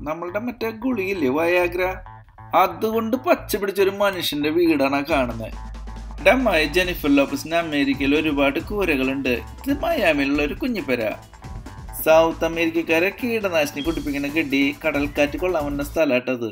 നമ്മളുടെ മറ്റേ ഗുളിയില്ലേ വയാഗ്ര അതുകൊണ്ട് പച്ച പിടിച്ചൊരു മനുഷ്യന്റെ വീടാണ് ആ കാണുന്നത് ഡമായ ജെനിഫർ ലോപ്പസിന് അമേരിക്കയിൽ ഒരുപാട് കൂരകളുണ്ട് ഇത് മയാമിലുള്ള ഒരു കുഞ്ഞിപ്പര സൗത്ത് അമേരിക്കക്കാരെ കീടനാശിനി കുടിപ്പിക്കുന്ന ഗഡി കടൽക്കാറ്റ് കൊള്ളാൻ വന്ന സ്ഥലമാട്ടത്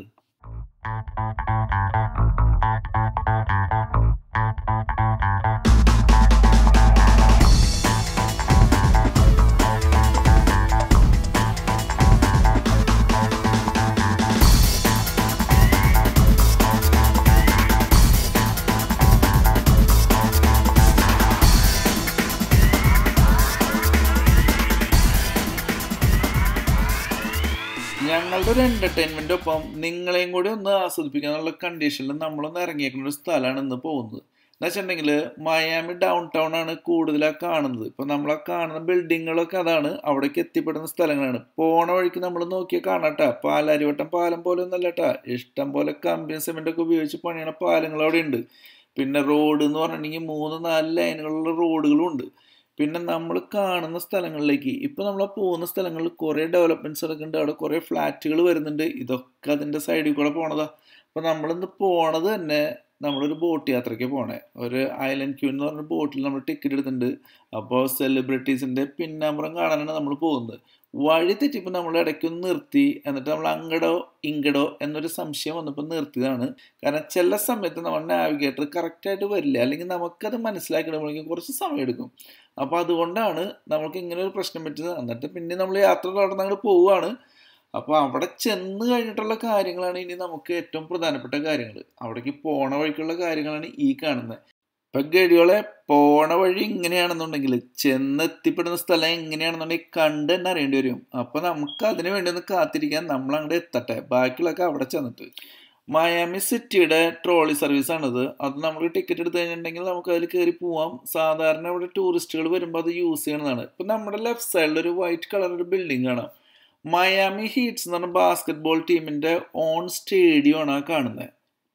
ഞങ്ങളുടെ ഒരു എന്റർടൈൻമെന്റ് ഒപ്പം നിങ്ങളെയും കൂടി ഒന്ന് ആസ്വദിപ്പിക്കാനുള്ള കണ്ടീഷനിൽ നമ്മളൊന്ന് ഇറങ്ങിയേക്കുന്ന ഒരു സ്ഥലമാണ് ഇന്ന് പോകുന്നത് എന്ന് വെച്ചിട്ടുണ്ടെങ്കിൽ മയാമി ഡൗൺ ടൗൺ ആണ് കൂടുതലാ കാണുന്നത് ഇപ്പൊ നമ്മളാ കാണുന്ന ബിൽഡിങ്ങുകളൊക്കെ അതാണ് അവിടേക്ക് എത്തിപ്പെടുന്ന സ്ഥലങ്ങളാണ് പോണ വഴിക്ക് നമ്മൾ നോക്കിയാൽ കാണാട്ടാ പാലാരിവട്ടം പാലം പോലെ ഒന്നല്ലട്ടാ ഇഷ്ടം പോലെ കമ്പിയും സിമെന്റ് ഒക്കെ ഉപയോഗിച്ച് പണിയണ പാലങ്ങൾ അവിടെ ഉണ്ട് പിന്നെ റോഡ് എന്ന് പറഞ്ഞിട്ടുണ്ടെങ്കിൽ മൂന്ന് നാല് ലൈനുകളുള്ള റോഡുകളും ഉണ്ട് പിന്നെ നമ്മൾ കാണുന്ന സ്ഥലങ്ങളിലേക്ക് ഇപ്പം നമ്മൾ പോകുന്ന സ്ഥലങ്ങളിൽ കുറേ ഡെവലപ്മെൻറ്റ്സ് ഒക്കെ ഉണ്ട് അവിടെ കുറേ ഫ്ലാറ്റുകൾ വരുന്നുണ്ട് ഇതൊക്കെ അതിൻ്റെ സൈഡിൽ കൂടെ പോണതാ അപ്പം നമ്മളിന്ന് പോണത് തന്നെ നമ്മളൊരു ബോട്ട് യാത്രയ്ക്ക് പോണേ ഒരു ഐലൻഡ് ക്യൂ എന്ന് പറഞ്ഞ ബോട്ടിൽ നമ്മൾ ടിക്കറ്റ് എടുത്തിട്ടുണ്ട് അപ്പോൾ സെലിബ്രിറ്റീസിൻ്റെ പിന്നാമ്പുറം കാണാനാണ് നമ്മൾ പോകുന്നത് വഴി തെറ്റിപ്പോൾ നമ്മൾ ഇടയ്ക്കൊന്ന് നിർത്തി എന്നിട്ട് നമ്മൾ അങ്ങടോ ഇങ്ങടോ എന്നൊരു സംശയം വന്നപ്പോൾ നിർത്തിയതാണ് കാരണം ചില സമയത്ത് നമ്മൾ നാവിഗേറ്റർ കറക്റ്റായിട്ട് വരില്ല അല്ലെങ്കിൽ നമുക്കത് മനസ്സിലാക്കിയിടുമ്പോഴേക്കും കുറച്ച് സമയം എടുക്കും അപ്പോൾ അതുകൊണ്ടാണ് നമുക്ക് ഇങ്ങനെ ഒരു പ്രശ്നം പറ്റുന്നത് എന്നിട്ട് പിന്നെ നമ്മൾ യാത്ര തുടർന്ന് അങ്ങോട്ട് പോവുകയാണ് അപ്പോൾ അവിടെ ചെന്ന് കഴിഞ്ഞിട്ടുള്ള കാര്യങ്ങളാണ് ഇനി നമുക്ക് ഏറ്റവും പ്രധാനപ്പെട്ട കാര്യങ്ങൾ അവിടേക്ക് പോണ വഴിക്കുള്ള കാര്യങ്ങളാണ് ഈ കാണുന്നത് ഇപ്പൊ ഗഡിയോളെ പോണ വഴി ഇങ്ങനെയാണെന്നുണ്ടെങ്കിൽ ചെന്ന് എത്തിപ്പെടുന്ന സ്ഥലം എങ്ങനെയാണെന്നുണ്ടെങ്കിൽ കണ്ട് തന്നെ അറിയേണ്ടി വരും അപ്പൊ നമുക്ക് അതിനു വേണ്ടി ഒന്ന് കാത്തിരിക്കാൻ നമ്മൾ അങ്ങോട്ട് എത്തട്ടെ ബാക്കിയുള്ളൊക്കെ അവിടെ ചെന്നിട്ട് മയാമി സിറ്റിയുടെ ട്രോളി സർവീസ് ആണിത് അത് നമ്മൾ ടിക്കറ്റ് എടുത്തു കഴിഞ്ഞിട്ടുണ്ടെങ്കിൽ നമുക്ക് അതിൽ കയറി പോവാം സാധാരണ ഇവിടെ ടൂറിസ്റ്റുകൾ വരുമ്പോൾ അത് യൂസ് ചെയ്യണതാണ് ഇപ്പൊ നമ്മുടെ ലെഫ്റ്റ് സൈഡിൽ ഒരു വൈറ്റ് കളർ ഒരു ബിൽഡിംഗ് കാണാം മയാമി ഹീറ്റ്സ് എന്ന് പറഞ്ഞ ബാസ്കറ്റ് ബോൾ ടീമിന്റെ ഓൺ സ്റ്റേഡിയം ആണ് ആ കാണുന്നത്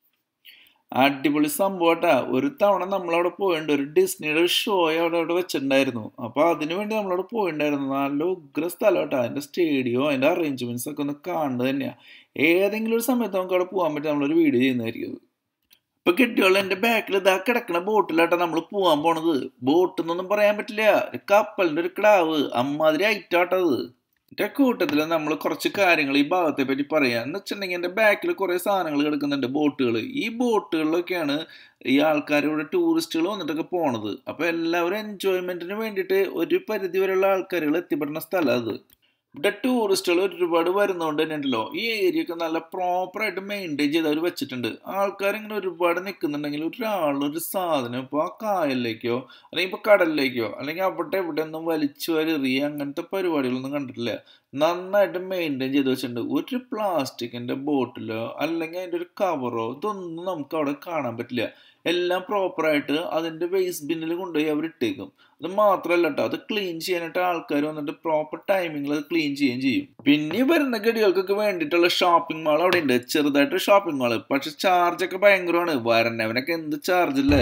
അടിപൊളി സംഭവട്ടാ ഒരു തവണ നമ്മളവിടെ പോയിട്ടുണ്ട് ഒരു ഡിസ്നിയുടെ ഒരു ഷോ അവിടെ അവിടെ വെച്ചിട്ടുണ്ടായിരുന്നു അപ്പൊ അതിനു വേണ്ടി നമ്മളവിടെ പോയിണ്ടായിരുന്നു നല്ല ഉഗ്ര സ്ഥലം കേട്ടോ അതിന്റെ സ്റ്റേഡിയോ അതിന്റെ അറേഞ്ച്മെന്റ്സ് ഒക്കെ ഒന്ന് കാണുന്നത് തന്നെയാ ഏതെങ്കിലും ഒരു സമയത്ത് നമുക്ക് അവിടെ പോകാൻ പറ്റി നമ്മളൊരു വീഡിയോ ചെയ്യുന്നതായിരിക്കും ഇപ്പൊ കിട്ടിയോളൂ എന്റെ ബാക്കിൽ ഇതാ കിടക്കണ ബോട്ടിലാട്ടാ നമ്മൾ പോവാൻ പോണത് ബോട്ട് എന്നൊന്നും പറയാൻ പറ്റില്ല ഒരു കപ്പലിന്റെ ഒരു കിടാവ് അമ്മാതിരി ഐറ്റാട്ടത് എൻ്റെ കൂട്ടത്തിൽ നമ്മൾ കുറച്ച് കാര്യങ്ങൾ ഈ ഭാഗത്തെ പറ്റി പറയാം എന്ന് വെച്ചിട്ടുണ്ടെങ്കിൽ എൻ്റെ ബാക്കിൽ കുറേ സാധനങ്ങൾ കിടക്കുന്നുണ്ട് ബോട്ടുകൾ ഈ ബോട്ടുകളിലൊക്കെയാണ് ഈ ആൾക്കാർ ഇവിടെ ടൂറിസ്റ്റുകൾ വന്നിട്ടൊക്കെ പോണത് അപ്പോൾ എല്ലാവരും എൻജോയ്മെൻറ്റിന് വേണ്ടിയിട്ട് ഒരു പരിധി വരെയുള്ള ആൾക്കാരുകൾ എത്തിപ്പെടുന്ന സ്ഥലം അത് ഇവിടെ ടൂറിസ്റ്റുകൾ ഒരുപാട് വരുന്നതുകൊണ്ട് തന്നെ ഉണ്ടല്ലോ ഈ ഏരിയ ഒക്കെ നല്ല പ്രോപ്പറായിട്ട് മെയിൻറ്റെയിൻ ചെയ്ത് അവർ വെച്ചിട്ടുണ്ട് ആൾക്കാർ ഇങ്ങനെ ഒരുപാട് നിൽക്കുന്നുണ്ടെങ്കിൽ ഒരാളൊരു സാധനം ഇപ്പോൾ ആ കായലിലേക്കോ അല്ലെങ്കിൽ ഇപ്പോൾ കടലിലേക്കോ അല്ലെങ്കിൽ അവിടെ എവിടെ ഒന്നും വലിച്ചു വരെറിയ അങ്ങനത്തെ പരിപാടികളൊന്നും കണ്ടിട്ടില്ല നന്നായിട്ട് മെയിൻറ്റെയിൻ ചെയ്ത് വെച്ചിട്ടുണ്ട് ഒരു പ്ലാസ്റ്റിക്കിൻ്റെ ബോട്ടിലോ അല്ലെങ്കിൽ അതിൻ്റെ ഒരു കവറോ ഇതൊന്നും നമുക്ക് അവിടെ കാണാൻ പറ്റില്ല എല്ലാം പ്രോപ്പറായിട്ട് അതിൻ്റെ വേസ്റ്റ് ബിന്നിൽ കൊണ്ടുപോയി അവർ ഇട്ടേക്കും അത് മാത്രമല്ല കേട്ടോ അത് ക്ലീൻ ചെയ്യാനായിട്ട് ആൾക്കാർ വന്നിട്ട് പ്രോപ്പർ ടൈമിങ്ങിൽ അത് ക്ലീൻ ചെയ്യുകയും ചെയ്യും പിന്നെ വരുന്ന ഗടികൾക്കൊക്കെ വേണ്ടിയിട്ടുള്ള ഷോപ്പിംഗ് മാൾ അവിടെ ഉണ്ട് ചെറുതായിട്ട് ഷോപ്പിംഗ് മാൾ പക്ഷെ ചാർജ് ഒക്കെ ഭയങ്കരമാണ് വരണവനൊക്കെ എന്ത് ചാർജ് അല്ലേ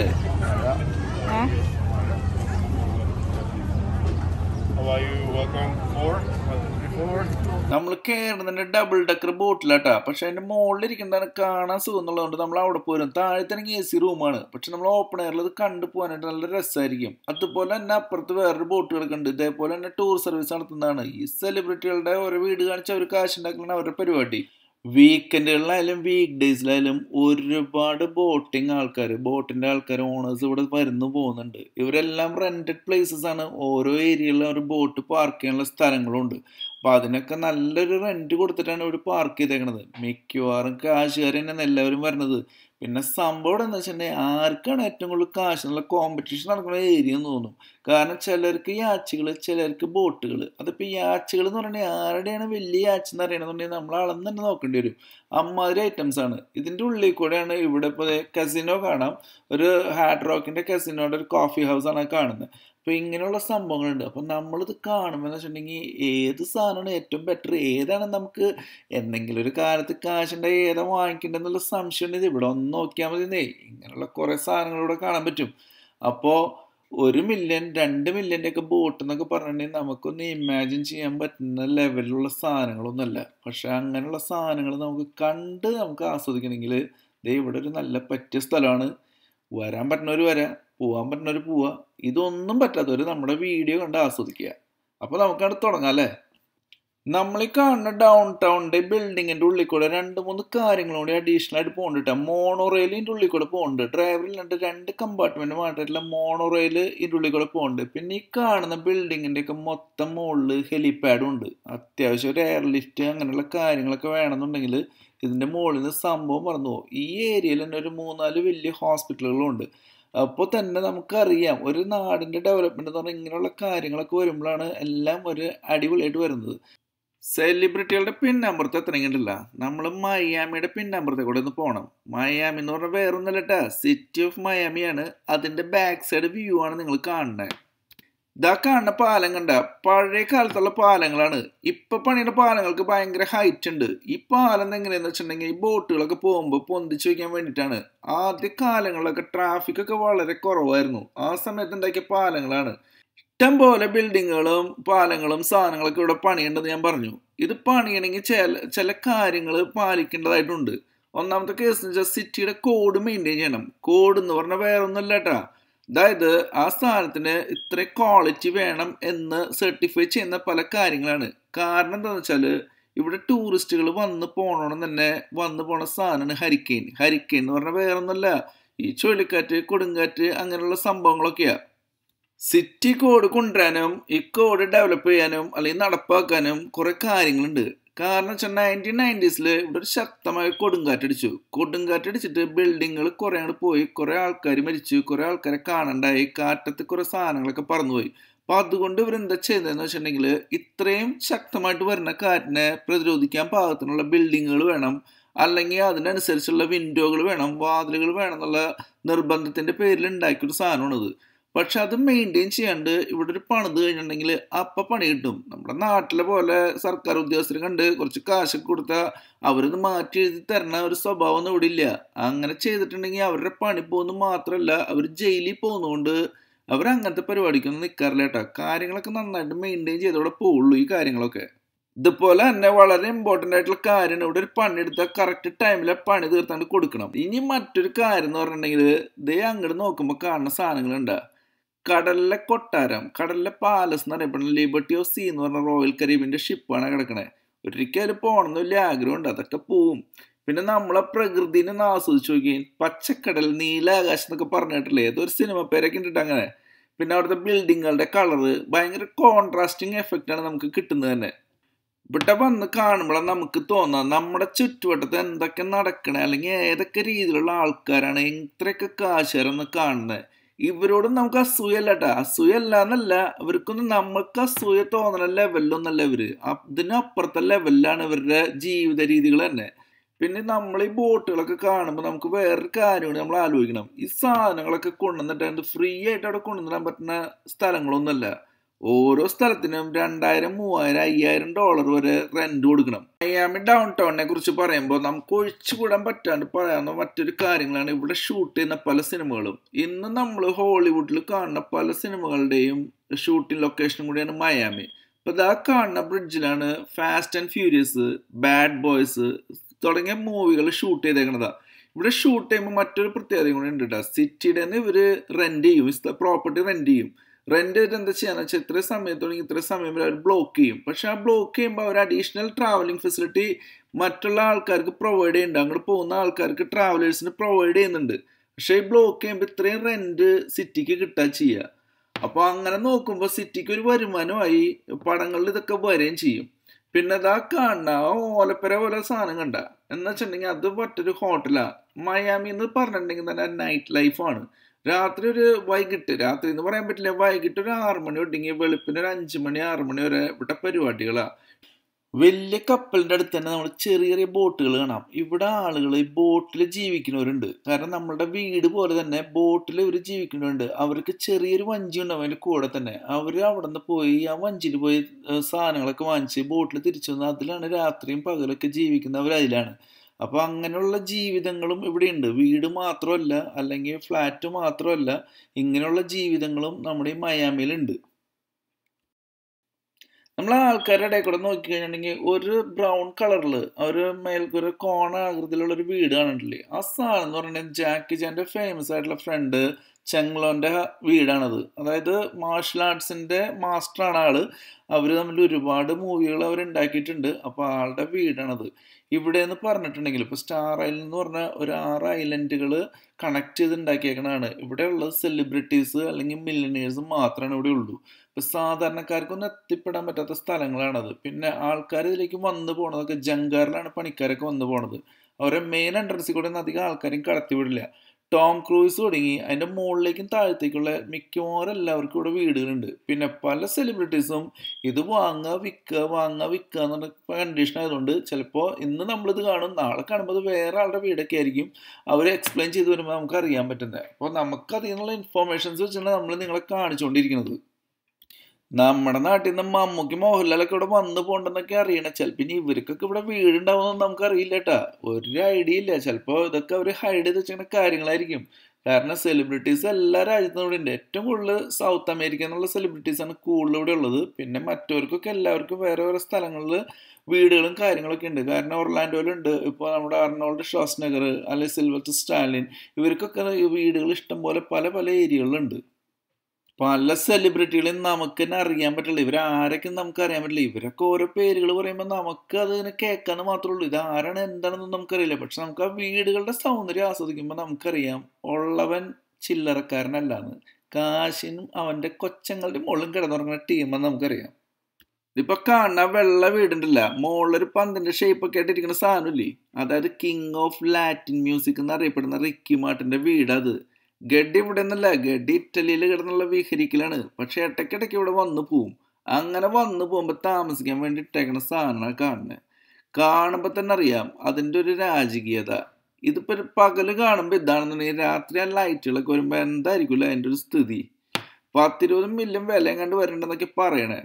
How are you? Welcome four. Before. നമ്മൾ കയറുന്നതിന്റെ ഡബിൾ ഡെക്കർ ബോട്ടിലാട്ടാ പക്ഷെ അതിന്റെ മുകളിൽ ഇരിക്കുന്നതാണ് കാണാൻ സുഖം എന്നുള്ളതുകൊണ്ട് നമ്മൾ അവിടെ പോരും താഴത്തേണെങ്കിൽ എ സി റൂമാണ് പക്ഷെ നമ്മൾ ഓപ്പൺ എയറിൽ അത് കണ്ടു പോകാനായിട്ട് നല്ല രസമായിരിക്കും അതുപോലെ തന്നെ അപ്പുറത്ത് വേറൊരു ബോട്ട് കിടക്കുന്നുണ്ട് ഇതേപോലെ തന്നെ ടൂർ സർവീസ് നടത്തുന്നതാണ് ഈ സെലിബ്രിറ്റികളുടെ ഓരോ വീട് കാണിച്ച് അവർ കാശ് ഉണ്ടാക്കുന്ന അവരുടെ പരിപാടി വീക്കെൻഡുകളിലായാലും വീക്ക് ഡേയ്സിലായാലും ഒരുപാട് ബോട്ടിങ് ആൾക്കാർ ബോട്ടിന്റെ ആൾക്കാർ ഓണേഴ്സ് ഇവിടെ വരുന്നു പോകുന്നുണ്ട് ഇവരെല്ലാം റെന്റഡ് പ്ലേസസ് ആണ് ഓരോ ഏരിയയിലും ഒരു ബോട്ട് പാർക്ക് ചെയ്യാനുള്ള സ്ഥലങ്ങളും ഉണ്ട് അപ്പൊ അതിനൊക്കെ നല്ലൊരു റെന്റ് കൊടുത്തിട്ടാണ് ഇവിടെ പാർക്ക് ചെയ്തേക്കണത് മിക്കവാറും കാശുകാർ തന്നെയാണ് എല്ലാവരും വരുന്നത് പിന്നെ സംഭവം എന്താ വെച്ചിട്ടുണ്ടെങ്കിൽ ആർക്കാണ് ഏറ്റവും കൂടുതൽ കാശ് എന്നുള്ള കോമ്പറ്റീഷൻ നടക്കുന്ന ഏരിയ എന്ന് തോന്നും കാരണം ചിലർക്ക് യാച്ചുകൾ ചിലർക്ക് ബോട്ടുകൾ അതിപ്പോൾ യാച്ചുകൾ എന്ന് പറഞ്ഞാൽ ആരുടെയാണ് വലിയ യാച്ച് എന്ന് അറിയണമെന്നുണ്ടെങ്കിൽ നമ്മൾ അളന്ന് തന്നെ നോക്കേണ്ടി വരും അമ്മാതിരി ഐറ്റംസ് ആണ് ഇതിൻ്റെ ഉള്ളിൽ കൂടെയാണ് ഇവിടെ ഇപ്പോൾ കസിനോ കാണാം ഒരു ഹാർഡ് റോക്കിൻ്റെ കസിനോയുടെ ഒരു കോഫി ഹൗസ് ആണ് കാണുന്നത് അപ്പോൾ ഇങ്ങനെയുള്ള സംഭവങ്ങളുണ്ട് അപ്പോൾ നമ്മളിത് കാണുമ്പോൾ എന്ന് വെച്ചിട്ടുണ്ടെങ്കിൽ ഏത് സാധനമാണ് ഏറ്റവും ബെറ്റർ ഏതാണ് നമുക്ക് എന്തെങ്കിലും ഒരു കാലത്ത് കാശുണ്ട് ഏതാ വാങ്ങിക്കേണ്ടതെന്നുള്ള സംശയം ഉണ്ടെങ്കിൽ ഇവിടെ ഒന്ന് നോക്കിയാൽ മതി ഇങ്ങനെയുള്ള കുറേ സാധനങ്ങൾ ഇവിടെ കാണാൻ പറ്റും അപ്പോൾ ഒരു മില്യൺ രണ്ട് മില്യൻ്റെ ഒക്കെ ബോട്ട് എന്നൊക്കെ പറഞ്ഞിട്ടുണ്ടെങ്കിൽ നമുക്കൊന്ന് ഇമാജിൻ ചെയ്യാൻ പറ്റുന്ന ലെവലിലുള്ള സാധനങ്ങളൊന്നുമല്ല പക്ഷെ അങ്ങനെയുള്ള സാധനങ്ങൾ നമുക്ക് കണ്ട് നമുക്ക് ആസ്വദിക്കണമെങ്കിൽ ദേ ഇവിടെ ഒരു നല്ല പറ്റിയ സ്ഥലമാണ് വരാൻ പറ്റുന്നവർ വരാം പോവാൻ പറ്റുന്നവർ പോവുക ഇതൊന്നും പറ്റാത്തവർ നമ്മുടെ വീഡിയോ കണ്ട് ആസ്വദിക്കുക അപ്പോൾ നമുക്കവിടെ തുടങ്ങാം അല്ലേ നമ്മൾ ഈ കാണുന്ന ഡൗൺ ടൗണിന്റെ ബിൽഡിങ്ങിന്റെ ഉള്ളിൽ കൂടെ രണ്ട് മൂന്ന് കാര്യങ്ങളും കൂടി അഡീഷണൽ ആയിട്ട് പോകുന്നുണ്ട് മോണോ റെയിൽ ഇതിന്റെ ഉള്ളിൽ കൂടെ പോകുന്നുണ്ട് ഡ്രൈവറിൽ രണ്ട് കമ്പാർട്ട്മെന്റ് മാറ്റിയിട്ടുള്ള മോണോ റെയിൽ ഇതിന്റെ ഉള്ളിൽ കൂടെ പോകുന്നുണ്ട് പിന്നെ ഈ കാണുന്ന ബിൽഡിങ്ങിന്റെ ഒക്കെ മൊത്തം മുകളിൽ ഹെലിപാഡും ഉണ്ട് അത്യാവശ്യം ഒരു എയർ ലിഫ്റ്റ് അങ്ങനെയുള്ള കാര്യങ്ങളൊക്കെ വേണമെന്നുണ്ടെങ്കിൽ ഇതിന്റെ മുകളിൽ നിന്ന് സംഭവം പറഞ്ഞു പോകും ഈ ഏരിയയിൽ തന്നെ ഒരു മൂന്നാല് വലിയ ഹോസ്പിറ്റലുകളും ഉണ്ട് അപ്പോൾ തന്നെ നമുക്കറിയാം ഒരു നാടിന്റെ ഡെവലപ്മെന്റ് എന്ന് പറഞ്ഞാൽ ഇങ്ങനെയുള്ള കാര്യങ്ങളൊക്കെ വരുമ്പോഴാണ് എല്ലാം ഒരു അടിപൊളിയായിട്ട് വരുന്നത് സെലിബ്രിറ്റികളുടെ പിന്നമ്പുറത്ത് എത്തണമെങ്കിലല്ല നമ്മൾ മയാമിയുടെ പിന്നമ്പുറത്തെ കൂടെ ഒന്ന് പോകണം മയാമി എന്ന് പറഞ്ഞാൽ വേറൊന്നുമല്ല കേട്ടാ സിറ്റി ഓഫ് മയാമിയാണ് അതിന്റെ ബാക്ക് സൈഡ് വ്യൂ ആണ് നിങ്ങൾ കാണുന്നത് ഇതാ കാണുന്ന പാലം കണ്ട പഴയ കാലത്തുള്ള പാലങ്ങളാണ് ഇപ്പൊ പണിയുടെ പാലങ്ങൾക്ക് ഭയങ്കര ഹൈറ്റ് ഉണ്ട് ഈ പാലം എങ്ങനെയാന്ന് വെച്ചിട്ടുണ്ടെങ്കിൽ ഈ ബോട്ടുകളൊക്കെ പോകുമ്പോൾ പൊന്തിച്ചു വെക്കാൻ വേണ്ടിയിട്ടാണ് ആദ്യ കാലങ്ങളിലൊക്കെ ട്രാഫിക് ഒക്കെ വളരെ കുറവായിരുന്നു ആ സമയത്ത് ഉണ്ടാക്കിയ പാലങ്ങളാണ് ഇഷ്ടം പോലെ ബിൽഡിങ്ങുകളും പാലങ്ങളും സാധനങ്ങളൊക്കെ ഇവിടെ പണിയുണ്ടെന്ന് ഞാൻ പറഞ്ഞു ഇത് പണിയണമെങ്കിൽ ചില ചില കാര്യങ്ങൾ പാലിക്കേണ്ടതായിട്ടുണ്ട് ഒന്നാമത്തെ കേസ് എന്ന് വെച്ചാൽ സിറ്റിയുടെ കോഡ് മെയിൻറ്റെയിൻ ചെയ്യണം കോഡ് എന്ന് പറഞ്ഞാൽ വേറെ ഒന്നുമല്ല കേട്ടാ അതായത് ആ സ്ഥാനത്തിന് ഇത്ര ക്വാളിറ്റി വേണം എന്ന് സർട്ടിഫൈ ചെയ്യുന്ന പല കാര്യങ്ങളാണ് കാരണം എന്താണെന്ന് വെച്ചാൽ ഇവിടെ ടൂറിസ്റ്റുകൾ വന്ന് പോകണം തന്നെ വന്ന് പോണ സാധനമാണ് ഹരിക്കെയിൻ ഹരിക്കെയിൻ എന്ന് പറഞ്ഞാൽ വേറെ ഒന്നുമല്ല ഈ ചുഴലിക്കാറ്റ് കൊടുങ്കാറ്റ് അങ്ങനെയുള്ള സംഭവങ്ങളൊക്കെയാ സിറ്റി കോഡ് കൊണ്ടുവരാനും ഈ കോഡ് ഡെവലപ്പ് ചെയ്യാനും അല്ലെങ്കിൽ നടപ്പാക്കാനും കുറെ കാര്യങ്ങളുണ്ട് കാരണം വെച്ചാൽ നയൻറ്റീൻ നയൻറ്റീസിൽ ഇവിടെ ഒരു ശക്തമായ കൊടുങ്കാറ്റടിച്ചു കൊടുങ്കാറ്റടിച്ചിട്ട് ബിൽഡിങ്ങുകൾ കുറെ അങ്ങോട്ട് പോയി കുറെ ആൾക്കാർ മരിച്ചു കുറെ ആൾക്കാരെ കാണണ്ടായി കാറ്റത്ത് കുറെ സാധനങ്ങളൊക്കെ പറന്നുപോയി അപ്പൊ അതുകൊണ്ട് ഇവരെന്താ ചെയ്തതെന്ന് വെച്ചിട്ടുണ്ടെങ്കിൽ ഇത്രയും ശക്തമായിട്ട് വരുന്ന കാറ്റിനെ പ്രതിരോധിക്കാൻ പാകത്തിനുള്ള ബിൽഡിങ്ങുകൾ വേണം അല്ലെങ്കിൽ അതിനനുസരിച്ചുള്ള വിൻഡോകൾ വേണം വാതിലുകൾ വേണം എന്നുള്ള നിർബന്ധത്തിന്റെ പേരിൽ ഉണ്ടാക്കിയ ഒരു സാധനമാണിത് പക്ഷെ അത് മെയിൻറ്റെയിൻ ചെയ്യാണ്ട് ഇവിടെ ഒരു പണിത് കഴിഞ്ഞിട്ടുണ്ടെങ്കിൽ അപ്പ പണി കിട്ടും നമ്മുടെ നാട്ടിലെ പോലെ സർക്കാർ ഉദ്യോഗസ്ഥർ കണ്ട് കുറച്ച് കാശൊക്കെ കൊടുത്താൽ അവരത് മാറ്റി എഴുതി തരണ ഒരു സ്വഭാവം ഒന്നും ഇവിടെ ഇല്ല അങ്ങനെ ചെയ്തിട്ടുണ്ടെങ്കിൽ അവരുടെ പണി പോകുന്നു മാത്രമല്ല അവർ ജയിലിൽ പോകുന്നതുകൊണ്ട് അവർ അങ്ങനത്തെ പരിപാടിക്കൊന്നും നിൽക്കാറില്ല കേട്ടോ കാര്യങ്ങളൊക്കെ നന്നായിട്ട് മെയിൻറ്റെയിൻ ചെയ്തോടെ പോവുള്ളൂ ഈ കാര്യങ്ങളൊക്കെ ഇതുപോലെ തന്നെ വളരെ ഇമ്പോർട്ടൻ്റ് ആയിട്ടുള്ള കാര്യമാണ് ഇവിടെ ഒരു പണി എടുത്താൽ കറക്റ്റ് ടൈമിൽ പണി തീർത്താണ്ട് കൊടുക്കണം ഇനി മറ്റൊരു കാര്യം എന്ന് പറഞ്ഞിട്ടുണ്ടെങ്കിൽ ദേ അങ്ങോട്ട് നോക്കുമ്പോൾ കാണുന്ന സാധനങ്ങളുണ്ടാ കടലിലെ കൊട്ടാരം കടലിലെ പാലസ് എന്ന് അറിയപ്പെടുന്ന ലിബർട്ടി ഓഫ് സീ എന്ന് പറഞ്ഞ റോയൽ കരീബിന്റെ ഷിപ്പാണ് കിടക്കണേ ഒരിക്കലും പോകണമെന്ന് വലിയ ആഗ്രഹമുണ്ട് അതൊക്കെ പോവും പിന്നെ നമ്മളെ പ്രകൃതിനെ ഒന്ന് ആസ്വദിച്ചു നോക്കി പച്ചക്കടൽ നീലാകാശം എന്നൊക്കെ പറഞ്ഞിട്ടില്ലേ ഏതൊരു സിനിമ പേരൊക്കെ ഉണ്ട് അങ്ങനെ പിന്നെ അവിടുത്തെ ബിൽഡിങ്ങുകളുടെ കളറ് ഭയങ്കര കോൺട്രാസ്റ്റിംഗ് എഫക്റ്റ് ആണ് നമുക്ക് കിട്ടുന്നത് തന്നെ ഇവിടെ വന്ന് കാണുമ്പോഴാണ് നമുക്ക് തോന്നാം നമ്മുടെ ചുറ്റുവട്ടത്ത് എന്തൊക്കെ നടക്കണേ അല്ലെങ്കിൽ ഏതൊക്കെ രീതിയിലുള്ള ആൾക്കാരാണ് എത്രയൊക്കെ കാശുകാരെന്ന് കാണുന്നത് ഇവരോടും നമുക്ക് അസൂയല്ല കേട്ടാ അസൂയല്ല എന്നല്ല ഇവർക്കൊന്നും നമുക്ക് അസൂയ തോന്നണ ലെവലിലൊന്നല്ല ഇവര് അതിനപ്പുറത്തെ ലെവലിലാണ് ഇവരുടെ ജീവിത രീതികൾ തന്നെ പിന്നെ നമ്മൾ ഈ ബോട്ടുകളൊക്കെ കാണുമ്പോൾ നമുക്ക് വേറൊരു കാര്യമാണ് നമ്മൾ ആലോചിക്കണം ഈ സാധനങ്ങളൊക്കെ കൊണ്ടുവന്നിട്ട് ഫ്രീ ആയിട്ട് അവിടെ കൊണ്ടുവന്നിടാൻ പറ്റുന്ന സ്ഥലങ്ങളൊന്നുമല്ല ഓരോ സ്ഥലത്തിനും രണ്ടായിരം മൂവായിരം അയ്യായിരം ഡോളർ വരെ റെന്റ് കൊടുക്കണം മയാമി ഡൗൺ ടൗണിനെ കുറിച്ച് പറയുമ്പോൾ നമുക്ക് ഒഴിച്ചുകൂടാൻ പറ്റാണ്ട് പറയാവുന്ന മറ്റൊരു കാര്യങ്ങളാണ് ഇവിടെ ഷൂട്ട് ചെയ്യുന്ന പല സിനിമകളും ഇന്ന് നമ്മൾ ഹോളിവുഡിൽ കാണുന്ന പല സിനിമകളുടെയും ഷൂട്ടിംഗ് ലൊക്കേഷനും കൂടിയാണ് മയാമി ഇപ്പൊ ഇതാ കാണുന്ന ബ്രിഡ്ജിലാണ് Fast and Furious Bad Boys തുടങ്ങിയ മൂവികൾ ഷൂട്ട് ചെയ്തേക്കണതാ ഇവിടെ ഷൂട്ട് ചെയ്യുമ്പോൾ മറ്റൊരു പ്രത്യേകത കൂടി ഉണ്ട് കേട്ടോ സിറ്റിയുടെ ഇവര് റെന്റ് ചെയ്യും പ്രോപ്പർട്ടി റെന്റ് ചെയ്യും റെന്റ് ചെയ്തിട്ട് എന്താ ചെയ്യാന്ന് വെച്ചാൽ ഇത്ര സമയത്തോടെങ്കിൽ ഇത്ര സമയം വരെ അവർ ബ്ലോക്ക് ചെയ്യും പക്ഷെ ആ ബ്ലോക്ക് ചെയ്യുമ്പോൾ അവർ അഡീഷണൽ ട്രാവലിംഗ് ഫെസിലിറ്റി മറ്റുള്ള ആൾക്കാർക്ക് പ്രൊവൈഡ് ചെയ്യുന്നുണ്ട് അങ്ങോട്ട് പോകുന്ന ആൾക്കാർക്ക് ട്രാവലേഴ്സിന് പ്രൊവൈഡ് ചെയ്യുന്നുണ്ട് പക്ഷേ ഈ ബ്ലോക്ക് ചെയ്യുമ്പോൾ ഇത്രയും റെന്റ് സിറ്റിക്ക് കിട്ടാൻ ചെയ്യുക അപ്പോൾ അങ്ങനെ നോക്കുമ്പോൾ സിറ്റിക്ക് ഒരു വരുമാനമായി പടങ്ങളിൽ ഇതൊക്കെ വരികയും ചെയ്യും പിന്നെ അതാ കാണുന്ന ആ ഓലപ്പര പോലെ സാധനം കണ്ട എന്ന് വെച്ചിട്ടുണ്ടെങ്കിൽ അത് മറ്റൊരു ഹോട്ടലാ മയാമി എന്ന് പറഞ്ഞിട്ടുണ്ടെങ്കിൽ തന്നെ നൈറ്റ് ലൈഫാണ് രാത്രി ഒരു വൈകിട്ട് രാത്രി എന്ന് പറയാൻ പറ്റില്ല വൈകിട്ട് ഒരു ആറു മണി ഒടുങ്ങി വെളുപ്പിന് ഒരു അഞ്ചു മണി ആറു മണി വരെ ഇവിടെ പരിപാടികളാ വലിയ കപ്പലിന്റെ അടുത്ത് തന്നെ നമ്മൾ ചെറിയ ചെറിയ ബോട്ടുകൾ കാണാം ഇവിടെ ആളുകൾ ഈ ബോട്ടിൽ ജീവിക്കുന്നവരുണ്ട് കാരണം നമ്മളുടെ വീട് പോലെ തന്നെ ബോട്ടിൽ ഇവർ ജീവിക്കുന്നവരുണ്ട് അവർക്ക് ചെറിയൊരു വഞ്ചി ഉണ്ടാവും അതിന്റെ കൂടെ തന്നെ അവർ അവിടെ നിന്ന് പോയി ആ വഞ്ചിയിൽ പോയി സാധനങ്ങളൊക്കെ വാങ്ങിച്ച് ബോട്ടിൽ തിരിച്ചു വന്ന് അതിലാണ് രാത്രിയും പകലൊക്കെ ജീവിക്കുന്നവർ അതിലാണ് അപ്പോൾ അങ്ങനെയുള്ള ജീവിതങ്ങളും ഇവിടെയുണ്ട് വീട് മാത്രമല്ല അല്ലെങ്കിൽ ഫ്ലാറ്റ് മാത്രമല്ല ഇങ്ങനെയുള്ള ജീവിതങ്ങളും നമ്മുടെ ഈ മയാമിയിലുണ്ട് നമ്മൾ ആൾക്കാരുടെ ഇടയിൽ കൂടെ നോക്കി കഴിഞ്ഞിട്ടുണ്ടെങ്കിൽ ഒരു ബ്രൗൺ കളറിൽ ഒരു മേൽക്കൊരു കോണ ആകൃതിയിലുള്ള ഒരു വീട് കാണുന്നില്ലേ ആ സാധനം എന്ന് പറഞ്ഞിട്ടുണ്ടെങ്കിൽ ജാക്കി ചാൻ്റെ ഫേമസ് ആയിട്ടുള്ള ഫ്രണ്ട് ചെങ്ലോൻ്റെ വീടാണത് അതായത് മാർഷൽ ആർട്സിൻ്റെ മാസ്റ്ററാണ് ആള് അവർ തമ്മിൽ ഒരുപാട് മൂവികൾ അവർ ഉണ്ടാക്കിയിട്ടുണ്ട് അപ്പോൾ ആളുടെ വീടാണത് ഇവിടെ എന്ന് പറഞ്ഞിട്ടുണ്ടെങ്കിൽ ഇപ്പോൾ സ്റ്റാർ ഐലൻഡ് എന്ന് പറഞ്ഞ ഒരു ആറ് ഐലൻഡുകൾ കണക്ട് ചെയ്ത് ഉണ്ടാക്കിയേക്കണതാണ് ഇവിടെ ഉള്ളത് സെലിബ്രിറ്റീസ് അല്ലെങ്കിൽ മില്ലനേഴ്സ് മാത്രമാണ് ഇവിടെ ഉള്ളൂ ഇപ്പൊ സാധാരണക്കാർക്കൊന്നും എത്തിപ്പെടാൻ പറ്റാത്ത സ്ഥലങ്ങളാണത് പിന്നെ ആൾക്കാർ ഇതിലേക്ക് വന്നു പോണതൊക്കെ ജങ്കാറിലാണ് പണിക്കാരൊക്കെ വന്നു പോണത് അവരെ മെയിൻ എൻട്രൻസിൽ കൂടെ ഒന്നും അധികം ആൾക്കാരെയും കടത്തിവിടില്ല ടോം ക്രൂയിസ് തുടങ്ങി അതിന്റെ മുകളിലേക്കും താഴത്തേക്കുള്ള മിക്കവാറും എല്ലാവർക്കും ഇവിടെ വീടുകളുണ്ട് പിന്നെ പല സെലിബ്രിറ്റീസും ഇത് വാങ്ങുക വിൽക്കുക വാങ്ങുക വിൽക്കുക എന്നുള്ള കണ്ടീഷൻ ആയതുകൊണ്ട് ചിലപ്പോൾ ഇന്ന് നമ്മളിത് കാണും നാളെ കാണുമ്പോൾ അത് വേറെ ആളുടെ വീടൊക്കെ ആയിരിക്കും അവർ എക്സ്പ്ലെയിൻ ചെയ്ത് വരുമ്പോൾ നമുക്ക് അറിയാൻ പറ്റുന്നത് അപ്പോൾ നമുക്ക് അതിൽ നിന്നുള്ള ഇൻഫോർമേഷൻസ് വെച്ചാണ് നമ്മൾ നിങ്ങളെ കാണിച്ചുകൊണ്ടിരിക്കുന്നത് നമ്മുടെ നാട്ടിൽ നിന്ന് മമ്മൂക്കി മോഹൻലാലൊക്കെ ഇവിടെ വന്നു പോണ്ടെന്നൊക്കെ അറിയണ ചിലപ്പോൾ ഇനി ഇവർക്കൊക്കെ ഇവിടെ വീടുണ്ടാവുമെന്ന് നമുക്ക് അറിയില്ല കേട്ടാ ഒരു ഐഡിയ ഇല്ല ചിലപ്പോൾ ഇതൊക്കെ അവർ ഹൈഡ് ചെയ്ത് വെച്ചിരിക്കുന്ന കാര്യങ്ങളായിരിക്കും കാരണം സെലിബ്രിറ്റീസ് എല്ലാ രാജ്യത്തും ഇവിടെ ഉണ്ട് ഏറ്റവും കൂടുതൽ സൗത്ത് അമേരിക്ക എന്നുള്ള സെലിബ്രിറ്റീസ് ആണ് കൂടുതൽ ഇവിടെ ഉള്ളത് പിന്നെ മറ്റവർക്കൊക്കെ എല്ലാവർക്കും വേറെ വേറെ സ്ഥലങ്ങളിൽ വീടുകളും കാര്യങ്ങളൊക്കെ ഉണ്ട് കാരണം ഒർലാൻഡോയിലുണ്ട് ഇപ്പോൾ നമ്മുടെ അർണോൾഡ് ഷോസ്നഗർ അല്ലെങ്കിൽ സിൽവർ സ്റ്റാലിൻ ഇവർക്കൊക്കെ വീടുകൾ ഇഷ്ടംപോലെ പല പല ഏരിയകളിലുണ്ട് പല സെലിബ്രിറ്റികളെയും നമുക്ക് തന്നെ അറിയാൻ പറ്റില്ല ഇവർ ആരൊക്കെ നമുക്ക് അറിയാൻ പറ്റില്ല ഇവരൊക്കെ ഓരോ പേരുകൾ പറയുമ്പോൾ നമുക്ക് അതിനെ കേൾക്കാന്ന് മാത്രമേ ഉള്ളൂ ഇത് ആരാണ് എന്താണെന്ന് നമുക്കറിയില്ല പക്ഷെ നമുക്ക് ആ വീടുകളുടെ സൗന്ദര്യം ആസ്വദിക്കുമ്പോൾ നമുക്കറിയാം ഉള്ളവൻ ചില്ലറക്കാരനല്ലാന്ന് കാശിനും അവന്റെ കൊച്ചങ്ങളുടെ മുകളിലും കിടന്നുറങ്ങുന്ന ടീമെന്ന് നമുക്കറിയാം ഇപ്പൊ കാണുന്ന വെള്ള വീടുണ്ടല്ല മുകളിലൊരു പന്തിന്റെ ഷേപ്പ് ഒക്കെ ആയിട്ടിരിക്കുന്ന സാധനമില്ലേ അതായത് കിങ് ഓഫ് ലാറ്റിൻ മ്യൂസിക് എന്നറിയപ്പെടുന്ന റിക്കി മാർട്ടിന്റെ വീടത് ഗഡി ഇവിടെ നിന്നല്ല ഗഡി ഇറ്റലിയിൽ കിടന്നുള്ള വിഹരിക്കലാണ് പക്ഷെ ഇടയ്ക്കിടയ്ക്ക് ഇവിടെ വന്നു പോവും അങ്ങനെ വന്നു പോകുമ്പോൾ താമസിക്കാൻ വേണ്ടി ഇട്ടേക്കണ സാധനമാണ് കാണുന്നത് കാണുമ്പോൾ തന്നെ അറിയാം അതിൻ്റെ ഒരു രാജകീയത ഇതിപ്പോ ഒരു പകല് കാണുമ്പോൾ ഇതാണെന്നുണ്ടെങ്കിൽ രാത്രി ആ ലൈറ്റുകളൊക്കെ വരുമ്പോൾ എന്തായിരിക്കുമല്ലോ അതിൻ്റെ ഒരു സ്ഥിതി പത്തിരുപത് മില്യൺ വിലയും കണ്ട് വരണ്ടെന്നൊക്കെ പറയണേ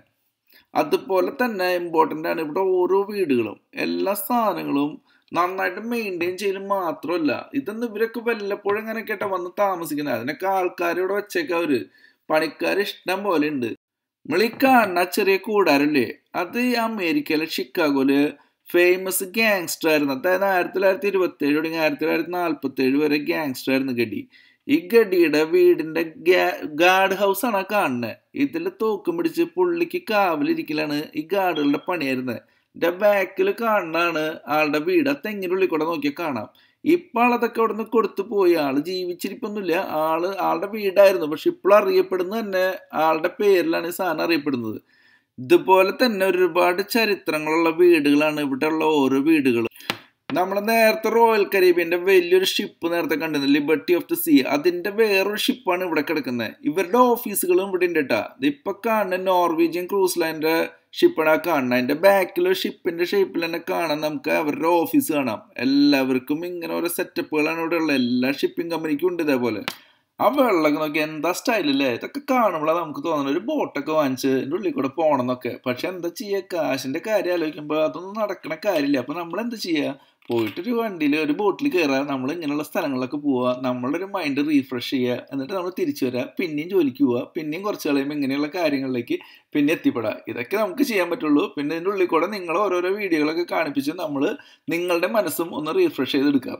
അതുപോലെ തന്നെ ഇമ്പോർട്ടൻ്റ് ആണ് ഇവിടെ ഓരോ വീടുകളും എല്ലാ സാധനങ്ങളും നന്നായിട്ട് മെയിൻറ്റെയിൻ ചെയ്യലും മാത്രമല്ല ഇതൊന്നും ഇവരൊക്കെ വല്ലപ്പോഴും ഇങ്ങനെ കേട്ടാ വന്ന് താമസിക്കുന്നത് അതിനൊക്കെ ആൾക്കാർ ഇവിടെ വെച്ചേക്ക അവര് പണിക്കാർ ഇഷ്ടം പോലെ ഉണ്ട് നമ്മൾ ഈ കാണുന്ന ചെറിയ കൂടാരല്ലേ അത് ഈ അമേരിക്കയിലെ ഷിക്കാഗോയില് ഫേമസ് ഗാങ്സ്റ്റർ ആയിരുന്നു അതായത് ആയിരത്തി തൊള്ളായിരത്തി ഇരുപത്തി ഏഴ് തുടങ്ങി ആയിരത്തി തൊള്ളായിരത്തി നാൽപ്പത്തി ഏഴ് വരെ ഗാങ്സ്റ്റർ ആയിരുന്നു ഗഡി ഈ ഗഡിയുടെ വീടിന്റെ ഗാർഡ് ഹൗസ് ആണ് കാണുന്നത് ഇതിൽ തോക്കും പിടിച്ച് പുള്ളിക്ക് കാവലിരിക്കലാണ് ഈ ഗാർഡുകളുടെ പണിയായിരുന്നത് എന്റെ ബാക്കിൽ കാണുന്നതാണ് ആളുടെ വീട് ആ തെങ്ങിൻ്റെ ഉള്ളിൽ കൂടെ നോക്കിയാൽ കാണാം ഇപ്പൊ ആളതൊക്കെ അവിടെ നിന്ന് കൊടുത്തു പോയി ആള് ജീവിച്ചിരിപ്പൊന്നുമില്ല ആള് ആളുടെ വീടായിരുന്നു പക്ഷെ ഇപ്പോൾ അറിയപ്പെടുന്നത് തന്നെ ആളുടെ പേരിലാണ് ഈ സാധനം അറിയപ്പെടുന്നത് ഇതുപോലെ തന്നെ ഒരുപാട് ചരിത്രങ്ങളുള്ള വീടുകളാണ് ഇവിടെ ഉള്ള ഓരോ വീടുകളും നമ്മൾ നേരത്തെ റോയൽ കരീബിയന്റെ വലിയൊരു ഷിപ്പ് നേരത്തെ കണ്ടിരുന്നു ലിബർട്ടി ഓഫ് ദി സീ അതിന്റെ വേറൊരു ഷിപ്പാണ് ഇവിടെ കിടക്കുന്നത് ഇവരുടെ ഓഫീസുകളും ഇവിടെ ഉണ്ട് കേട്ടാ ഇപ്പൊ കാണുന്ന നോർവീജിയൻ ക്രൂസ് ലൈനിന്റെ ഷിപ്പാണ് കാണുന്നത് അതിന്റെ ബാക്കിൽ ഷിപ്പിന്റെ ഷേപ്പിൽ തന്നെ കാണാൻ നമുക്ക് അവരുടെ ഓഫീസ് കാണാം എല്ലാവർക്കും ഇങ്ങനെ ഓരോ സെറ്റപ്പുകളാണ് ഇവിടെ ഉള്ളത് എല്ലാ ഷിപ്പിംഗ് കമ്പനിക്കും ഉണ്ട് ഇതേപോലെ ആ വെള്ളമൊക്കെ നോക്കി എന്താ സ്റ്റൈലല്ലേ ഇതൊക്കെ കാണുമ്പോഴാണ് നമുക്ക് തോന്നുന്നത് ഒരു ബോട്ടൊക്കെ വാങ്ങിച്ച് എൻ്റെ ഉള്ളിൽ കൂടെ പോകണം എന്നൊക്കെ പക്ഷെ എന്താ ചെയ്യുക കാശിന്റെ കാര്യം ആലോചിക്കുമ്പോൾ അതൊന്നും നടക്കണ കാര്യമില്ല അപ്പൊ നമ്മൾ എന്താ ചെയ്യുക പോയിട്ടൊരു വണ്ടിയിൽ ഒരു ബോട്ടിൽ കയറുക നമ്മൾ ഇങ്ങനെയുള്ള സ്ഥലങ്ങളിലൊക്കെ പോവുക നമ്മളൊരു മൈൻഡ് റീഫ്രഷ് ചെയ്യുക എന്നിട്ട് നമ്മൾ തിരിച്ചു വരിക പിന്നെയും ജോലിക്ക് പോവുക പിന്നെയും കുറച്ച് കഴിയുമ്പോൾ ഇങ്ങനെയുള്ള കാര്യങ്ങളിലേക്ക് പിന്നെ എത്തിപ്പെടാം ഇതൊക്കെ നമുക്ക് ചെയ്യാൻ പറ്റുള്ളൂ പിന്നെ ഇതിൻ്റെ ഉള്ളിൽ കൂടെ നിങ്ങൾ ഓരോരോ വീഡിയോകളൊക്കെ കാണിപ്പിച്ച് നമ്മൾ നിങ്ങളുടെ മനസ്സും ഒന്ന് റീഫ്രഷ് ചെയ്തെടുക്കാം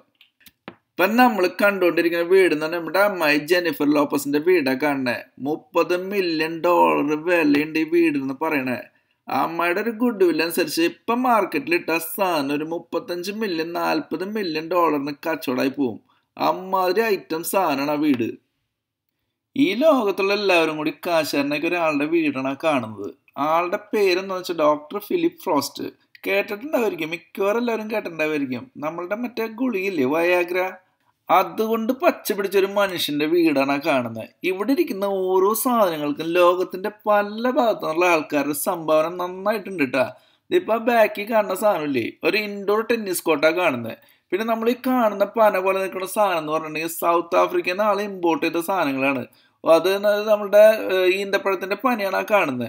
ഇപ്പം നമ്മൾ കണ്ടുകൊണ്ടിരിക്കുന്ന വീട് എന്ന് പറഞ്ഞാൽ നമ്മുടെ അമ്മായി ജെനിഫർ ലോപ്പസിന്റെ വീടാ കാണുന്നത് മുപ്പത് മില്യൺ ഡോളർ വിലയുണ്ട് ഈ വീട് എന്ന് പറയണേ അമ്മയുടെ ഒരു ഗുഡ് വിൽ അനുസരിച്ച് ഇപ്പം മാർക്കറ്റിൽ ഇട്ട സാധനം ഒരു മുപ്പത്തഞ്ച് മില്യൺ നാൽപ്പത് മില്യൺ ഡോളറിന് കച്ചവടമായി പോവും അമ്മാതിരി ഐറ്റം സാധനമാണ് ആ വീട് ഈ ലോകത്തുള്ള എല്ലാവരും കൂടി കാശാരനൊക്കെ ഒരാളുടെ വീടാണ് കാണുന്നത് ആളുടെ പേരെന്ന് വെച്ചാൽ ഡോക്ടർ ഫിലിപ്പ് ഫ്രോസ്റ്റ് കേട്ടിട്ടുണ്ടാവായിരിക്കും മിക്കവാറും എല്ലാവരും കേട്ടിട്ടുണ്ടാവായിരിക്കും നമ്മളുടെ മറ്റേ ഗുളിയില്ലേ വയാഗ്ര അതുകൊണ്ട് പച്ച പിടിച്ചൊരു മനുഷ്യന്റെ വീടാണ് കാണുന്നത് ഇവിടെ ഇരിക്കുന്ന ഓരോ സാധനങ്ങൾക്കും ലോകത്തിന്റെ പല ഭാഗത്തു നിന്നുള്ള ആൾക്കാരുടെ സംഭാവന നന്നായിട്ടുണ്ട് കേട്ടാ ഇതിപ്പോ ബാക്കിൽ കാണുന്ന സാധനമില്ലേ ഒരു ഇൻഡോർ ടെന്നീസ് കോർട്ടാ കാണുന്നത് പിന്നെ നമ്മൾ ഈ കാണുന്ന പന പോലെ നിൽക്കുന്ന സാധനം എന്ന് പറഞ്ഞിട്ടുണ്ടെങ്കിൽ സൗത്ത് ആഫ്രിക്കയിൽ നിന്ന് ആൾ ഇമ്പോർട്ട് ചെയ്ത സാധനങ്ങളാണ് അത് നമ്മുടെ ഈന്തപ്പഴത്തിന്റെ പനിയാണ് ആ കാണുന്നത്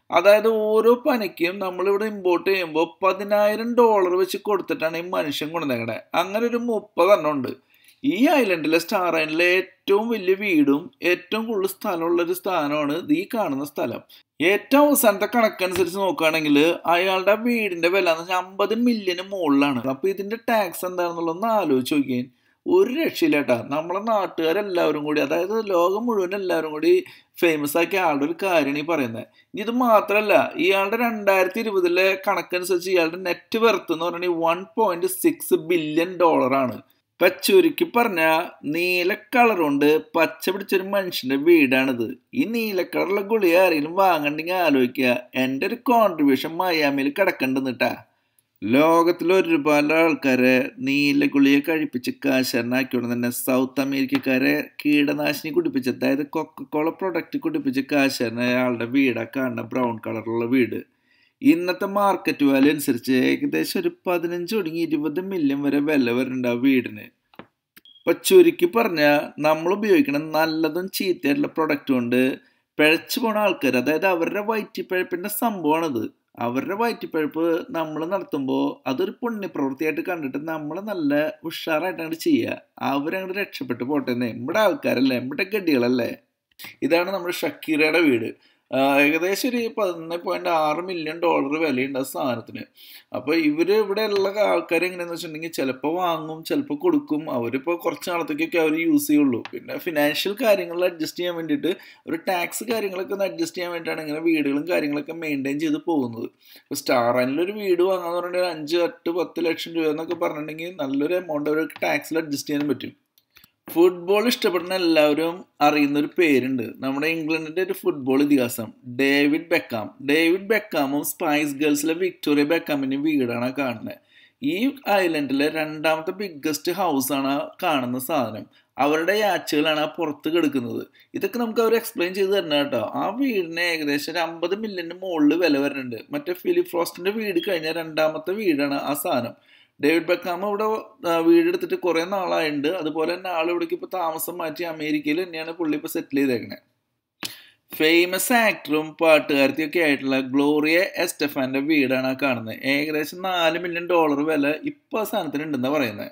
അതായത് ഓരോ പനിക്കും നമ്മളിവിടെ ഇമ്പോർട്ട് ചെയ്യുമ്പോൾ പതിനായിരം ഡോളർ വെച്ച് കൊടുത്തിട്ടാണ് ഈ മനുഷ്യൻ കൊണ്ടുവന്നേക്കണേ അങ്ങനെ ഒരു മുപ്പതെണ്ണം ഉണ്ട് ഈ ഐലൻഡിലെ സ്റ്റാർ ഐലൻഡിലെ ഏറ്റവും വലിയ വീടും ഏറ്റവും കൂടുതൽ സ്ഥലമുള്ള ഒരു സ്ഥാനമാണ് ഈ കാണുന്ന സ്ഥലം ഏറ്റവും അവസാനത്തെ കണക്കനുസരിച്ച് നോക്കുകയാണെങ്കിൽ അയാളുടെ വീടിന്റെ വില എന്ന് വെച്ചാൽ അമ്പത് മില്യന് മുകളിലാണ് അപ്പൊ ഇതിന്റെ ടാക്സ് എന്താണെന്നുള്ളതൊന്ന് ആലോചിച്ച് നോക്കിയേ ഒരു രക്ഷയില്ല കേട്ടാ നമ്മളെ നാട്ടുകാരെല്ലാവരും കൂടി അതായത് ലോകം മുഴുവൻ എല്ലാവരും കൂടി ഫേമസ് ആക്കിയ ആളുടെ ഒരു കാര്യമാണ് ഈ പറയുന്നത് ഇനി ഇത് മാത്രമല്ല ഇയാളുടെ രണ്ടായിരത്തി ഇരുപതിലെ കണക്കനുസരിച്ച് ഇയാളുടെ നെറ്റ് വെർത്ത് എന്ന് പറഞ്ഞാൽ വൺ പോയിന്റ് സിക്സ് ബില്യൺ ഡോളറാണ് ഇപ്പൊ ചുരുക്കി പറഞ്ഞ നീല കളറുണ്ട് പച്ച പിടിച്ചൊരു മനുഷ്യന്റെ വീടാണിത് ഈ നീല കളറുള്ള ഗുളിക ആരെങ്കിലും വാങ്ങണ്ടെങ്കിൽ ആലോചിക്കുക എൻ്റെ ഒരു കോൺട്രിബ്യൂഷൻ മയാമിയിൽ കിടക്കണ്ടെന്നിട്ടാ ലോകത്തിൽ ഒരുപാട് ആൾക്കാരെ നീല ഗുളിക കഴിപ്പിച്ച് കാശാരനാക്കിയോണ്ട് തന്നെ സൗത്ത് അമേരിക്കക്കാരെ കീടനാശിനി കുടിപ്പിച്ച് അതായത് കൊക്കക്കോള പ്രൊഡക്റ്റ് കുടിപ്പിച്ച് കാശാരനായ ആളുടെ വീടാ കാണുന്ന ബ്രൗൺ കളറുള്ള വീട് ഇന്നത്തെ മാർക്കറ്റ് വാല്യൂ അനുസരിച്ച് ഏകദേശം ഒരു പതിനഞ്ച് തുടങ്ങി ഇരുപത് മില്യൺ വരെ വില വരുന്നുണ്ട് ആ വീടിന് ഇപ്പൊ ചുരുക്കി പറഞ്ഞാൽ നമ്മൾ ഉപയോഗിക്കുന്ന നല്ലതും ചീത്തയായിട്ടുള്ള പ്രൊഡക്റ്റ് കൊണ്ട് പിഴച്ചു പോണ ആൾക്കാർ അതായത് അവരുടെ വയറ്റിപ്പഴപ്പിന്റെ സംഭവമാണിത് അവരുടെ വയറ്റിപ്പഴപ്പ് നമ്മൾ നടത്തുമ്പോൾ അതൊരു പുണ്യപ്രവൃത്തിയായിട്ട് കണ്ടിട്ട് നമ്മൾ നല്ല ഉഷാറായിട്ട് അങ്ങോട്ട് ചെയ്യുക അവരങ്ങോട്ട് രക്ഷപ്പെട്ടു പോട്ടെ നമ്മുടെ ആൾക്കാരല്ലേ നമ്മുടെ ഗഡികളല്ലേ ഇതാണ് നമ്മുടെ ഷക്കീറയുടെ വീട് ഏകദേശം ഒരു പതിനൊന്ന് പോയിന്റ് ആറ് മില്യൺ ഡോളർ വിലയുണ്ട് ആ സാധനത്തിന് അപ്പോൾ ഇവർ ഇവിടെ ഉള്ള ആൾക്കാർ എങ്ങനെയാന്ന് വെച്ചിട്ടുണ്ടെങ്കിൽ ചിലപ്പോൾ വാങ്ങും ചിലപ്പോൾ കൊടുക്കും അവരിപ്പോൾ കുറച്ച് നാളത്തേക്കൊക്കെ അവർ യൂസ് ചെയ്യുള്ളൂ പിന്നെ ഫിനാൻഷ്യൽ കാര്യങ്ങളിൽ അഡ്ജസ്റ്റ് ചെയ്യാൻ വേണ്ടിയിട്ട് ഒരു ടാക്സ് കാര്യങ്ങളൊക്കെ ഒന്ന് അഡ്ജസ്റ്റ് ചെയ്യാൻ വേണ്ടിയിട്ടാണ് ഇങ്ങനെ വീടുകളും കാര്യങ്ങളൊക്കെ മെയിൻറ്റെയിൻ ചെയ്ത് പോകുന്നത് ഇപ്പോൾ സ്റ്റാർ ഒരു വീട് വാങ്ങാന്ന് പറഞ്ഞിട്ടുണ്ടെങ്കിൽ അഞ്ച് എട്ട് പത്ത് ലക്ഷം രൂപ എന്നൊക്കെ പറഞ്ഞിട്ടുണ്ടെങ്കിൽ നല്ലൊരു എമൗണ്ട് അവർക്ക് ടാക്സിൽ അഡ്ജസ്റ്റ് ചെയ്യാൻ പറ്റും ഫുട്ബോൾ ഇഷ്ടപ്പെടുന്ന എല്ലാവരും അറിയുന്ന ഒരു പേരുണ്ട് നമ്മുടെ ഇംഗ്ലണ്ടിന്റെ ഒരു ഫുട്ബോൾ ഇതിഹാസം ഡേവിഡ് ബെക്കാം ഡേവിഡ് ബെക്കാമും സ്പൈസ് ഗേൾസിലെ വിക്ടോറിയ ബെക്കാമിന്റെ വീടാണ് കാണുന്നത് ഈ ഐലൻഡിലെ രണ്ടാമത്തെ ബിഗ്ഗസ്റ്റ് ഹൗസ് ആണ് കാണുന്ന സാധനം അവരുടെ യാച്ചുകളാണ് ആ പുറത്ത് കിടക്കുന്നത് ഇതൊക്കെ നമുക്ക് അവർ എക്സ്പ്ലെയിൻ ചെയ്ത് തരണം കേട്ടോ ആ വീടിന് ഏകദേശം ഒരു അമ്പത് മില്യന്റെ മുകളിൽ വില വരുന്നുണ്ട് മറ്റേ ഫിലിപ്പ് ഫ്രോസ്റ്റിന്റെ വീട് കഴിഞ്ഞ രണ്ടാമത്തെ വീടാണ് ആ സാധനം ഡേവിഡ് ബെക്കാമ ഇവിടെ വീടെടുത്തിട്ട് കുറേ നാളായിട്ടുണ്ട് അതുപോലെ തന്നെ ആൾ ഇവിടേക്ക് ഇപ്പോൾ താമസം മാറ്റി അമേരിക്കയിൽ തന്നെയാണ് പുള്ളി ഇപ്പോൾ സെറ്റിൽ ചെയ്തേക്കണേ ഫേമസ് ആക്ടറും പാട്ടുകാരത്തിയൊക്കെ ആയിട്ടുള്ള ഗ്ലോറിയ എസ്റ്റഫാന്റെ വീടാണ് ആ കാണുന്നത് ഏകദേശം നാല് മില്യൺ ഡോളർ വില ഇപ്പോൾ സാധനത്തിന് ഉണ്ടെന്നാണ് പറയുന്നത്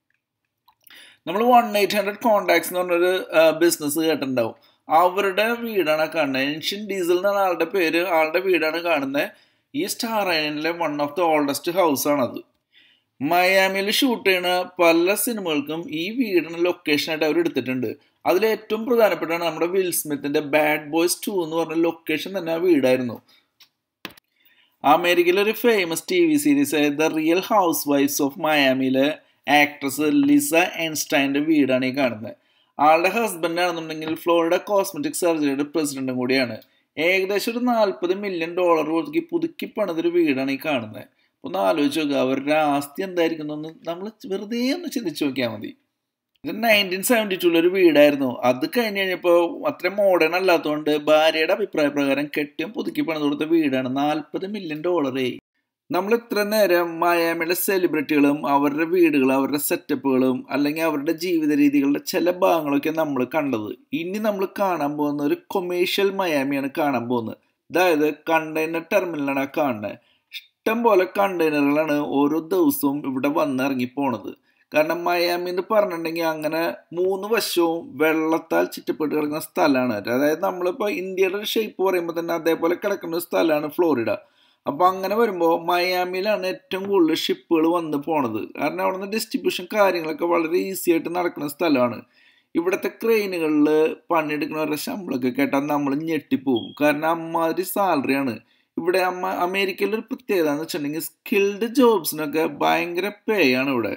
നമ്മൾ വൺ എയ്റ്റ് ഹൺഡ്രഡ് കോണ്ടാക്ട്സ് എന്ന് പറഞ്ഞൊരു ബിസിനസ് കേട്ടിട്ടുണ്ടാവും അവരുടെ വീടാണ് കാണുന്നത് എൻഷ്യൻ ഡീസൽ എന്നാണ് ആളുടെ പേര് ആളുടെ വീടാണ് കാണുന്നത് ഈ സ്റ്റാർ ഐലൻഡിലെ one of the oldest house ആണത് മയാമിയിൽ ഷൂട്ട് ചെയ്യുന്ന പല സിനിമകൾക്കും ഈ വീടിന് ലൊക്കേഷനായിട്ട് അവർ എടുത്തിട്ടുണ്ട് അതിൽ ഏറ്റവും പ്രധാനപ്പെട്ടാണ് നമ്മുടെ വിൽ സ്മിത്തിന്റെ ബാഡ് ബോയ്സ് ടു എന്ന് പറഞ്ഞ ലൊക്കേഷൻ തന്നെ ആ വീടായിരുന്നു അമേരിക്കയിലെ ഒരു ഫേമസ് ടി വി സീരീസ് ആയ ദ റിയൽ ഹൗസ് വൈഫ്സ് ഓഫ് മയാമിയിലെ ആക്ട്രസ് ലിസ എൻസ്റ്റൈൻ്റെ വീടാണ് ഈ കാണുന്നത് ആളുടെ ഹസ്ബൻഡ് ആണെന്നുണ്ടെങ്കിൽ ഫ്ലോറിഡ കോസ്മെറ്റിക് സർജറിയുടെ പ്രസിഡന്റും കൂടിയാണ് ഏകദേശം ഒരു നാൽപ്പത് മില്യൺ ഡോളർ ഒതുക്കി പുതുക്കി പണിതൊരു വീടാണ് ഈ കാണുന്നത് ഒന്ന് ആലോചിച്ച് നോക്കുക അവരുടെ ആസ്തി എന്തായിരിക്കും എന്ന് നമ്മൾ വെറുതെ ഒന്ന് ചിന്തിച്ച് നോക്കിയാൽ മതി ഇത് നയൻറ്റീൻ സെവൻറ്റി ടൂവിൽ ഒരു വീടായിരുന്നു അത് കഴിഞ്ഞ് കഴിഞ്ഞപ്പോൾ അത്ര മോഡേൺ അല്ലാത്തതുകൊണ്ട് ഭാര്യയുടെ അഭിപ്രായ പ്രകാരം കെട്ടിയും പുതുക്കി പണിത് കൊടുത്ത വീടാണ് നാൽപ്പത് മില്യൺ ഡോളറേ നമ്മൾ ഇത്ര നേരം മയാമിയുടെ സെലിബ്രിറ്റികളും അവരുടെ വീടുകളും അവരുടെ സെറ്റപ്പുകളും അല്ലെങ്കിൽ അവരുടെ ജീവിത രീതികളുടെ ചില ഭാഗങ്ങളൊക്കെ നമ്മൾ കണ്ടത് ഇനി നമ്മൾ കാണാൻ പോകുന്ന ഒരു കൊമേഴ്ഷ്യൽ മയാമിയാണ് കാണാൻ പോകുന്നത് അതായത് കണ്ടെയ്നർ ടെർമിനലാണ് ആ കാണുന്നത് ഇഷ്ടം പോലെ കണ്ടെയ്നറുകളാണ് ഓരോ ദിവസവും ഇവിടെ വന്നിറങ്ങി പോണത് കാരണം മയാമി എന്ന് പറഞ്ഞിട്ടുണ്ടെങ്കിൽ അങ്ങനെ മൂന്ന് വശവും വെള്ളത്താൽ ചുറ്റപ്പെട്ട് കിടക്കുന്ന സ്ഥലമാണ് അതായത് നമ്മളിപ്പോൾ ഇന്ത്യയുടെ ഒരു ഷേപ്പ് പറയുമ്പോൾ തന്നെ അതേപോലെ കിടക്കുന്ന ഒരു സ്ഥലമാണ് ഫ്ലോറിഡ അപ്പോൾ അങ്ങനെ വരുമ്പോൾ മയാമിയിലാണ് ഏറ്റവും കൂടുതൽ ഷിപ്പുകൾ വന്ന് പോണത് കാരണം അവിടെ നിന്ന് ഡിസ്ട്രിബ്യൂഷൻ കാര്യങ്ങളൊക്കെ വളരെ ഈസി ആയിട്ട് നടക്കുന്ന സ്ഥലമാണ് ഇവിടുത്തെ ക്രെയിനുകളിൽ പണിയെടുക്കുന്നവരുടെ ശമ്പളമൊക്കെ കേട്ടാൽ നമ്മൾ ഞെട്ടിപ്പോവും കാരണം അമ്മാതിരി സാലറിയാണ് ഇവിടെ അമ്മ അമേരിക്കയിൽ ഒരു പ്രത്യേകത എന്ന് വെച്ചിട്ടുണ്ടെങ്കിൽ സ്കിൽഡ് ജോബ്സിനൊക്കെ ഭയങ്കര പേ ആണ് ഇവിടെ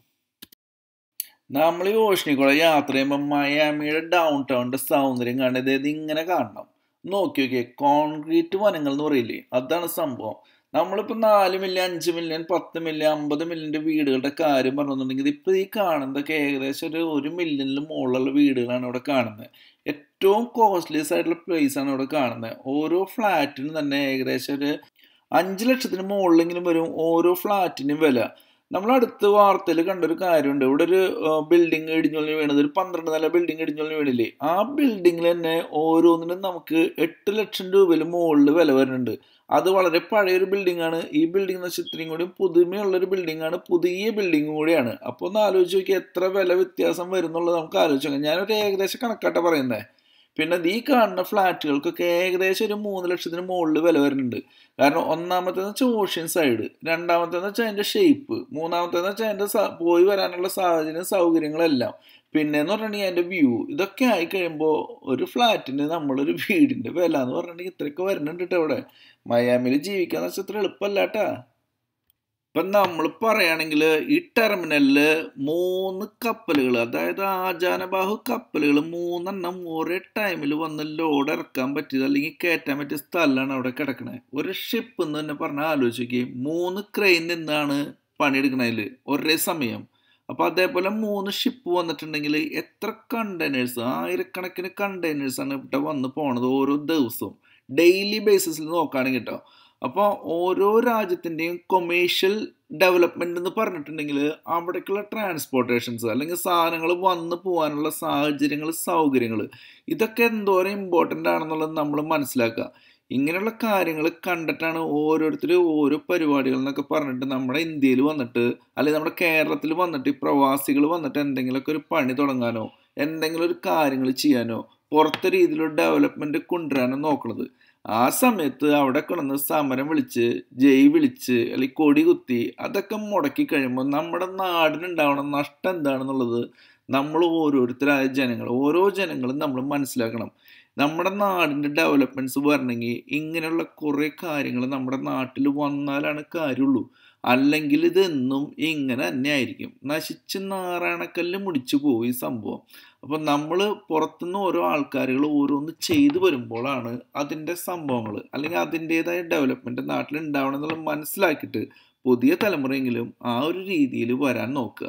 നമ്മൾ ഈ ഓഷനിക്കൂടെ യാത്ര ചെയ്യുമ്പോൾ മയാമിയുടെ ഡൗൺ ടൗണിന്റെ സൗന്ദര്യം കാണുന്നത് ഇത് ഇങ്ങനെ കാണണം നോക്കി നോക്കിയേ കോൺക്രീറ്റ് വനങ്ങൾ എന്ന് പറയില്ലേ അതാണ് സംഭവം നമ്മളിപ്പോൾ നാല് മില്യൺ അഞ്ച് മില്യൺ പത്ത് മില്യൺ അമ്പത് മില്യൻ്റെ വീടുകളുടെ കാര്യം പറഞ്ഞിട്ടുണ്ടെങ്കിൽ ഇപ്പോൾ ഈ കാണുന്നതൊക്കെ ഏകദേശം ഒരു ഒരു മില്യണിൽ മുകളിലുള്ള വീടുകളാണ് ഇവിടെ കാണുന്നത് ഏറ്റവും കോസ്റ്റ്ലിയസ് ആയിട്ടുള്ള പ്ലേസ് ആണ് ഇവിടെ കാണുന്നത് ഓരോ ഫ്ലാറ്റിനും തന്നെ ഏകദേശം ഒരു അഞ്ച് ലക്ഷത്തിന് മുകളിലെങ്കിലും വരും ഓരോ ഫ്ലാറ്റിനും വില നമ്മൾ അടുത്ത വാർത്തയിൽ കണ്ടൊരു കാര്യമുണ്ട് ഇവിടെ ഒരു ബിൽഡിംഗ് ഇടിഞ്ഞൊളിഞ്ഞ് വീണത് ഒരു പന്ത്രണ്ട് നില ബിൽഡിംഗ് ഇടിഞ്ഞൊളിഞ്ഞ് വീണില്ലേ ആ ബിൽഡിങ്ങിൽ തന്നെ ഓരോന്നിനും നമുക്ക് എട്ട് ലക്ഷം രൂപയിൽ മുകളിൽ വില വരുന്നുണ്ട് അത് വളരെ പഴയൊരു ബിൽഡിംഗ് ആണ് ഈ ബിൽഡിംഗ് എന്ന് വെച്ചാൽ ഇത്രയും കൂടി പുതുമയുള്ള ഒരു ബിൽഡിംഗ് ആണ് പുതിയ ബിൽഡിംഗ് കൂടിയാണ് അപ്പോൾ ഒന്ന് ആലോചിച്ച് നോക്കി എത്ര വില വ്യത്യാസം വരുന്നുള്ളത് നമുക്ക് ആലോചിച്ച് നോക്കാം ഞാനൊരു ഏകദേശം കണക്കാട്ട പറയുന്നത് പിന്നെ ഈ കാണുന്ന ഫ്ലാറ്റുകൾക്കൊക്കെ ഏകദേശം ഒരു മൂന്ന് ലക്ഷത്തിന് മുകളിൽ വില വരുന്നുണ്ട് കാരണം ഒന്നാമത്തേന്ന് വെച്ചാൽ ഓഷ്യൻ സൈഡ് രണ്ടാമത്തേന്ന് വെച്ചാൽ അതിൻ്റെ ഷേപ്പ് മൂന്നാമത്തേന്ന് വെച്ചാൽ അതിൻ്റെ പോയി വരാനുള്ള സാഹചര്യം സൗകര്യങ്ങളെല്ലാം പിന്നെ എന്ന് പറഞ്ഞിട്ടുണ്ടെങ്കിൽ അതിൻ്റെ വ്യൂ ഇതൊക്കെ ആയി കഴിയുമ്പോൾ ഒരു ഫ്ലാറ്റിന് നമ്മളൊരു വീടിൻ്റെ വില എന്ന് പറഞ്ഞിട്ടുണ്ടെങ്കിൽ ഇത്രയൊക്കെ വരുന്നുണ്ട് കേട്ടോ ഇവിടെ മയാമിൽ ജീവിക്കാന്ന് വെച്ചാൽ ഇത്ര എളുപ്പമല്ല കേട്ടാ ഇപ്പം നമ്മൾ പറയുകയാണെങ്കിൽ ഈ ടെർമിനലിൽ മൂന്ന് കപ്പലുകൾ അതായത് ആജാനബാഹു കപ്പലുകൾ മൂന്നെണ്ണം ഒരേ ടൈമിൽ വന്ന് ലോഡ് ഇറക്കാൻ പറ്റിയത് അല്ലെങ്കിൽ കയറ്റാൻ പറ്റിയ സ്ഥലമാണ് അവിടെ കിടക്കണത് ഒരു ഷിപ്പ് എന്ന് തന്നെ പറഞ്ഞാൽ ആലോചിക്കുക മൂന്ന് ക്രെയിൻ നിന്നാണ് പണിയെടുക്കണതിൽ ഒരേ സമയം അപ്പോൾ അതേപോലെ മൂന്ന് ഷിപ്പ് വന്നിട്ടുണ്ടെങ്കിൽ എത്ര കണ്ടെയ്നേഴ്സ് ആയിരക്കണക്കിന് കണ്ടെയ്നേഴ്സാണ് ഇവിടെ വന്ന് പോണത് ഓരോ ദിവസവും ഡെയിലി ബേസിസിൽ നോക്കുകയാണെങ്കിൽ കേട്ടോ അപ്പോൾ ഓരോ രാജ്യത്തിൻ്റെയും കൊമേഴ്ഷ്യൽ ഡെവലപ്മെൻ്റ് എന്ന് പറഞ്ഞിട്ടുണ്ടെങ്കിൽ അവിടേക്കുള്ള ട്രാൻസ്പോർട്ടേഷൻസ് അല്ലെങ്കിൽ സാധനങ്ങൾ വന്ന് പോകാനുള്ള സാഹചര്യങ്ങൾ സൗകര്യങ്ങൾ ഇതൊക്കെ എന്തോരം ഇമ്പോർട്ടൻ്റ് ആണെന്നുള്ളത് നമ്മൾ മനസ്സിലാക്കുക ഇങ്ങനെയുള്ള കാര്യങ്ങൾ കണ്ടിട്ടാണ് ഓരോരുത്തർ ഓരോ പരിപാടികൾ എന്നൊക്കെ പറഞ്ഞിട്ട് നമ്മുടെ ഇന്ത്യയിൽ വന്നിട്ട് അല്ലെങ്കിൽ നമ്മുടെ കേരളത്തിൽ വന്നിട്ട് ഈ പ്രവാസികൾ വന്നിട്ട് എന്തെങ്കിലുമൊക്കെ ഒരു പണി തുടങ്ങാനോ എന്തെങ്കിലും ഒരു കാര്യങ്ങൾ ചെയ്യാനോ പുറത്തെ രീതിയിലുള്ള ഡെവലപ്മെൻറ്റ് കൊണ്ടുവരാനോ നോക്കുന്നത് ആ സമയത്ത് അവിടെ കിടന്ന് സമരം വിളിച്ച് ജയ് വിളിച്ച് അല്ലെങ്കിൽ കൊടി കുത്തി അതൊക്കെ മുടക്കി കഴിയുമ്പോൾ നമ്മുടെ നാടിനുണ്ടാവണ നഷ്ടം എന്താണെന്നുള്ളത് നമ്മൾ ഓരോരുത്തരായ ജനങ്ങൾ ഓരോ ജനങ്ങളും നമ്മൾ മനസ്സിലാക്കണം നമ്മുടെ നാടിൻ്റെ ഡെവലപ്മെൻറ്റ്സ് വരണമെങ്കിൽ ഇങ്ങനെയുള്ള കുറേ കാര്യങ്ങൾ നമ്മുടെ നാട്ടിൽ വന്നാലാണ് കാര്യമുള്ളൂ അല്ലെങ്കിൽ ഇതെന്നും ഇങ്ങനെ തന്നെ ആയിരിക്കും നശിച്ച് നാറായണക്കല്ല് മുടിച്ചു പോയി സംഭവം അപ്പം നമ്മൾ പുറത്തുനിന്ന് ഓരോ ആൾക്കാരുകൾ ഓരോന്ന് ചെയ്തു വരുമ്പോഴാണ് അതിൻ്റെ സംഭവങ്ങൾ അല്ലെങ്കിൽ അതിൻ്റേതായ ഡെവലപ്മെൻറ്റ് നാട്ടിൽ ഉണ്ടാവണം എന്നുള്ളത് മനസ്സിലാക്കിയിട്ട് പുതിയ തലമുറയെങ്കിലും ആ ഒരു രീതിയിൽ വരാൻ നോക്കുക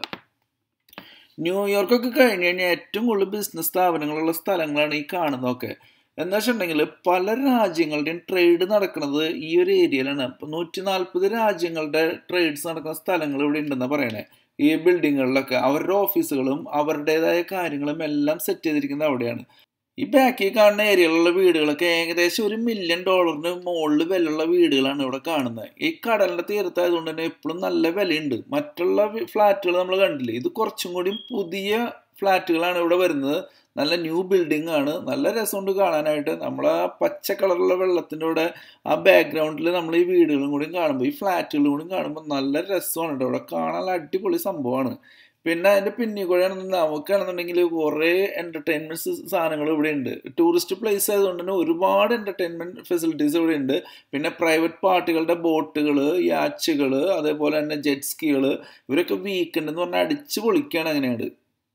ന്യൂയോർക്കൊക്കെ കഴിഞ്ഞ് കഴിഞ്ഞാൽ ഏറ്റവും കൂടുതൽ ബിസിനസ് സ്ഥാപനങ്ങളുള്ള സ്ഥലങ്ങളാണ് ഈ കാണുന്നതൊക്കെ എന്താ വെച്ചിട്ടുണ്ടെങ്കിൽ പല രാജ്യങ്ങളുടെയും ട്രേഡ് നടക്കുന്നത് ഈ ഒരു ഏരിയയിലാണ് അപ്പം നൂറ്റി നാൽപ്പത് രാജ്യങ്ങളുടെ ട്രേഡ്സ് നടക്കുന്ന സ്ഥലങ്ങൾ ഇവിടെ ഉണ്ടെന്നാണ് പറയണേ ഈ ബിൽഡിങ്ങുകളിലൊക്കെ അവരുടെ ഓഫീസുകളും അവരുടേതായ കാര്യങ്ങളും എല്ലാം സെറ്റ് ചെയ്തിരിക്കുന്നത് അവിടെയാണ് ഈ ബാക്കിൽ കാണുന്ന ഏരിയയിലുള്ള വീടുകളൊക്കെ ഏകദേശം ഒരു മില്യൺ ഡോളറിന് മുകളിൽ വിലയുള്ള വീടുകളാണ് ഇവിടെ കാണുന്നത് ഈ കടലിൻ്റെ തീരത്തായതുകൊണ്ട് തന്നെ എപ്പോഴും നല്ല വിലയുണ്ട് മറ്റുള്ള ഫ്ലാറ്റുകൾ നമ്മൾ കണ്ടില്ലേ ഇത് കുറച്ചും കൂടി പുതിയ ഫ്ലാറ്റുകളാണ് ഇവിടെ വരുന്നത് നല്ല ന്യൂ ബിൽഡിംഗ് ആണ് നല്ല രസമുണ്ട് കാണാനായിട്ട് നമ്മൾ ആ പച്ച കളറുള്ള വെള്ളത്തിൻ്റെ കൂടെ ആ ബാക്ക്ഗ്രൗണ്ടിൽ നമ്മൾ ഈ വീടുകളും കൂടി കാണുമ്പോൾ ഈ ഫ്ലാറ്റുകളും കൂടി കാണുമ്പോൾ നല്ല രസമാണ് കേട്ടോ ഇവിടെ കാണാൻ അടിപൊളി സംഭവമാണ് പിന്നെ അതിൻ്റെ പിന്നിൽ കൂടെയാണെന്ന് നമുക്കാണെന്നുണ്ടെങ്കിൽ കുറേ എൻ്റർടൈൻമെൻറ്റ്സ് സാധനങ്ങൾ ഇവിടെ ഉണ്ട് ടൂറിസ്റ്റ് പ്ലേസ് ആയതുകൊണ്ട് തന്നെ ഒരുപാട് എൻ്റർടൈൻമെൻറ്റ് ഫെസിലിറ്റീസ് ഇവിടെ ഉണ്ട് പിന്നെ പ്രൈവറ്റ് പാർട്ടികളുടെ ബോട്ടുകൾ യാച്ചുകൾ അതേപോലെ തന്നെ ജെറ്റ് സ്കികൾ ഇവരൊക്കെ വീക്കെൻഡ് എന്ന് പറഞ്ഞാൽ അടിച്ച് പൊളിക്കുകയാണ് അങ്ങനെയാണ്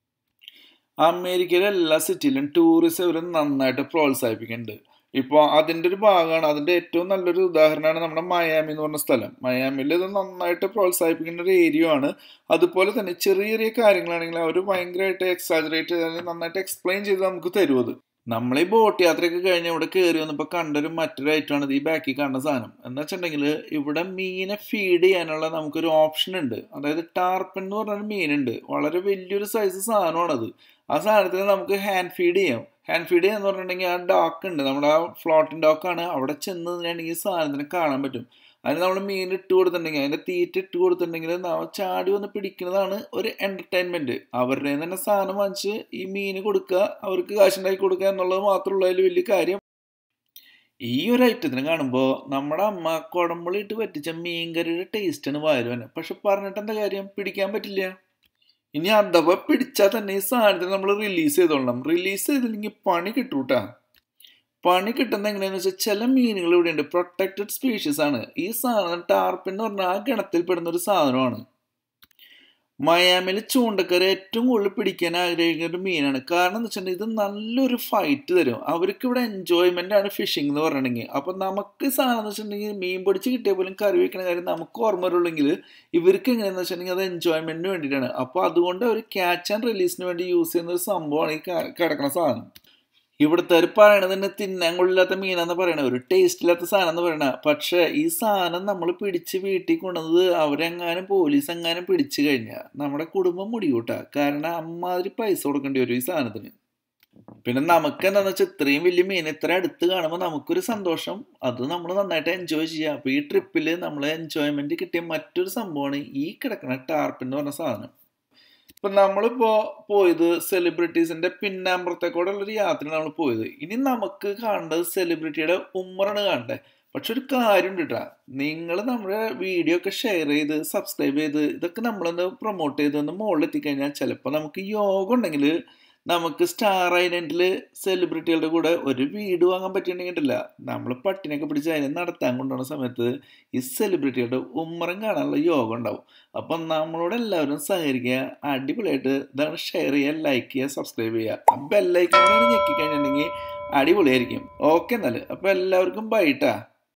അമേരിക്കയിലെ എല്ലാ സിറ്റിയിലും ടൂറിസം ഇവർ നന്നായിട്ട് പ്രോത്സാഹിപ്പിക്കുന്നുണ്ട് ഇപ്പോൾ അതിൻ്റെ ഒരു ഭാഗമാണ് അതിൻ്റെ ഏറ്റവും നല്ലൊരു ഉദാഹരണമാണ് നമ്മുടെ മയാമി എന്ന് പറഞ്ഞ സ്ഥലം മയാമിൽ ഇത് നന്നായിട്ട് പ്രോത്സാഹിപ്പിക്കുന്ന ഒരു ഏരിയ ആണ് അതുപോലെ തന്നെ ചെറിയ ചെറിയ കാര്യങ്ങളാണെങ്കിൽ അവർ ഭയങ്കരമായിട്ട് എക്സാജറേറ്റ് ചെയ്ത് നന്നായിട്ട് എക്സ്പ്ലെയിൻ ചെയ്ത് നമുക്ക് തരും അത് നമ്മൾ ഈ ബോട്ട് യാത്രയൊക്കെ കഴിഞ്ഞ് ഇവിടെ കയറി വന്നപ്പോൾ കണ്ടൊരു മറ്റൊരു ഐറ്റമാണ് ഈ ബാക്കിൽ കാണുന്ന സാധനം എന്ന് വെച്ചിട്ടുണ്ടെങ്കിൽ ഇവിടെ മീനെ ഫീഡ് ചെയ്യാനുള്ള നമുക്കൊരു ഓപ്ഷൻ ഉണ്ട് അതായത് ടാർപ്പൻ എന്ന് പറഞ്ഞൊരു മീനുണ്ട് വളരെ വലിയൊരു സൈസ് സാധനമാണത് ആ സാധനത്തിന് നമുക്ക് ഹാൻഡ് ഫീഡ് ചെയ്യാം ഹാൻഡ് ഫീഡ് ചെയ്യാന്ന് പറഞ്ഞിട്ടുണ്ടെങ്കിൽ ആ ഡോക്ക് ഉണ്ട് നമ്മുടെ ആ ഫ്ലോട്ടിംഗ് ഡോക്കാണ് അവിടെ ചെന്ന് നിന്നിട്ടുണ്ടെങ്കിൽ സാധനത്തിന് കാണാൻ പറ്റും അതിന് നമ്മൾ മീൻ ഇട്ട് കൊടുത്തിട്ടുണ്ടെങ്കിൽ അതിൻ്റെ തീറ്റ ഇട്ട് കൊടുത്തിട്ടുണ്ടെങ്കിൽ നമ്മൾ ചാടി വന്ന് പിടിക്കുന്നതാണ് ഒരു എൻ്റർടൈൻമെൻറ്റ് അവരുടെ തന്നെ സാധനം വാങ്ങിച്ച് ഈ മീൻ കൊടുക്കുക അവർക്ക് കാശുണ്ടാക്കി കൊടുക്കുക എന്നുള്ളത് മാത്രമുള്ള അതിൽ വലിയ കാര്യം ഈ ഒരു ഐറ്റത്തിന് കാണുമ്പോൾ നമ്മുടെ അമ്മ കുടമ്പളി ഇട്ട് പറ്റിച്ച മീൻകറിയുടെ ടേസ്റ്റാണ് വായു തന്നെ പക്ഷെ പറഞ്ഞിട്ട് എന്താ കാര്യം പിടിക്കാൻ പറ്റില്ല ഇനി അഥവാ പിടിച്ചാൽ തന്നെ ഈ സാധനത്തിന് നമ്മൾ റിലീസ് ചെയ്തോളണം റിലീസ് ചെയ്തില്ലെങ്കിൽ പണി കിട്ടൂട്ടാ പണി കിട്ടുന്ന എങ്ങനെയാന്ന് വെച്ചാൽ ചില മീനുകൾ ഇവിടെ ഉണ്ട് പ്രൊട്ടക്റ്റഡ് സ്പീഷീസ് ആണ് ഈ സാധനം ടാർപ്പിൻ എന്ന് പറഞ്ഞാൽ ആ ഗണത്തിൽ പെടുന്ന ഒരു സാധനമാണ് മയാമിൽ ചൂണ്ടക്കര ഏറ്റവും കൂടുതൽ പിടിക്കാൻ ആഗ്രഹിക്കുന്ന ഒരു മീനാണ് കാരണം എന്ന് വെച്ചിട്ടുണ്ടെങ്കിൽ ഇത് നല്ലൊരു ഫൈറ്റ് തരും അവർക്ക് ഇവിടെ എൻജോയ്മെന്റ് ആണ് ഫിഷിംഗ് എന്ന് പറഞ്ഞിട്ടുണ്ടെങ്കിൽ അപ്പൊ നമുക്ക് സാധനം എന്ന് വെച്ചിട്ടുണ്ടെങ്കിൽ മീൻ പിടിച്ച് കിട്ടിയ പോലും കറി വെക്കുന്ന കാര്യം നമുക്ക് ഓർമ്മ വരുള്ളെങ്കിൽ ഇവർക്ക് എങ്ങനെയാന്ന് വെച്ചിട്ടുണ്ടെങ്കിൽ അത് എൻജോയ്മെന്റിന് വേണ്ടിയിട്ടാണ് അപ്പൊ അതുകൊണ്ട് അവർ ക്യാച്ച് ആൻഡ് റിലീസിന് വേണ്ടി യൂസ് ചെയ്യുന്ന ഒരു സംഭവമാണ് ഈ കിടക്കുന്ന സാധനം ഇവിടുത്തെ ഒരു പറയണത് തന്നെ തിന്നാൻ കൊള്ളില്ലാത്ത മീനാന്ന് പറയണ ഒരു ടേസ്റ്റ് ഇല്ലാത്ത സാധനം എന്ന് പറയണ പക്ഷെ ഈ സാധനം നമ്മൾ പിടിച്ച് വീട്ടിൽ കൊണ്ടുവന്നത് അവരെങ്ങാനും പോലീസ് എങ്ങാനും പിടിച്ചു കഴിഞ്ഞാൽ നമ്മുടെ കുടുംബം മുടിയൂട്ടാ കാരണം അമ്മാതിരി പൈസ കൊടുക്കേണ്ടി വരും ഈ സാധനത്തിന് പിന്നെ നമുക്ക് എന്താന്ന് വെച്ചാൽ ഇത്രയും വലിയ മീൻ ഇത്ര അടുത്ത് കാണുമ്പോൾ നമുക്കൊരു സന്തോഷം അത് നമ്മൾ നന്നായിട്ട് എൻജോയ് ചെയ്യുക അപ്പോൾ ഈ ട്രിപ്പിൽ നമ്മൾ എൻജോയ്മെന്റ് കിട്ടിയ മറ്റൊരു സംഭവമാണ് ഈ കിടക്കുന്ന ടാർപ്പിൻ എന്ന് പറഞ്ഞ സാധനം ഇപ്പൊ നമ്മളിപ്പോ പോയത് സെലിബ്രിറ്റീസിന്റെ പിന്നാമ്പുറത്തേക്കൂടെ ഉള്ളൊരു യാത്രയാണ് നമ്മൾ പോയത് ഇനി നമുക്ക് കാണേണ്ടത് സെലിബ്രിറ്റിയുടെ ഉമ്മറാണ് കാണണ്ടേ പക്ഷെ ഒരു കാര്യം കേട്ടാ നിങ്ങൾ നമ്മുടെ വീഡിയോ ഒക്കെ ഷെയർ ചെയ്ത് സബ്സ്ക്രൈബ് ചെയ്ത് ഇതൊക്കെ നമ്മളൊന്ന് പ്രൊമോട്ട് ചെയ്തൊന്ന് മുകളിൽ എത്തിക്കഴിഞ്ഞാൽ ചിലപ്പോൾ നമുക്ക് യോഗ ഉണ്ടെങ്കിൽ നമുക്ക് സ്റ്റാർ ഐലൻഡിൽ സെലിബ്രിറ്റികളുടെ കൂടെ ഒരു വീട് വാങ്ങാൻ പറ്റിയിട്ടുണ്ടെങ്കില്ല നമ്മൾ പട്ടിനൊക്കെ പിടിച്ച് അതിനെ നടത്താൻ കൊണ്ടുപോകുന്ന സമയത്ത് ഈ സെലിബ്രിറ്റികളുടെ ഉമ്മറം കാണാനുള്ള യോഗം ഉണ്ടാവും അപ്പം നമ്മളോട് എല്ലാവരും സഹകരിക്കുക അടിപൊളിയായിട്ട് ഇതാണ് ഷെയർ ചെയ്യുക ലൈക്ക് ചെയ്യുക സബ്സ്ക്രൈബ് ചെയ്യുക ബെല്ലൈക്കൺ ഞെക്കി കഴിഞ്ഞിട്ടുണ്ടെങ്കിൽ അടിപൊളിയായിരിക്കും ഓക്കെ എന്നാൽ അപ്പോൾ എല്ലാവർക്കും ബൈട്ടാ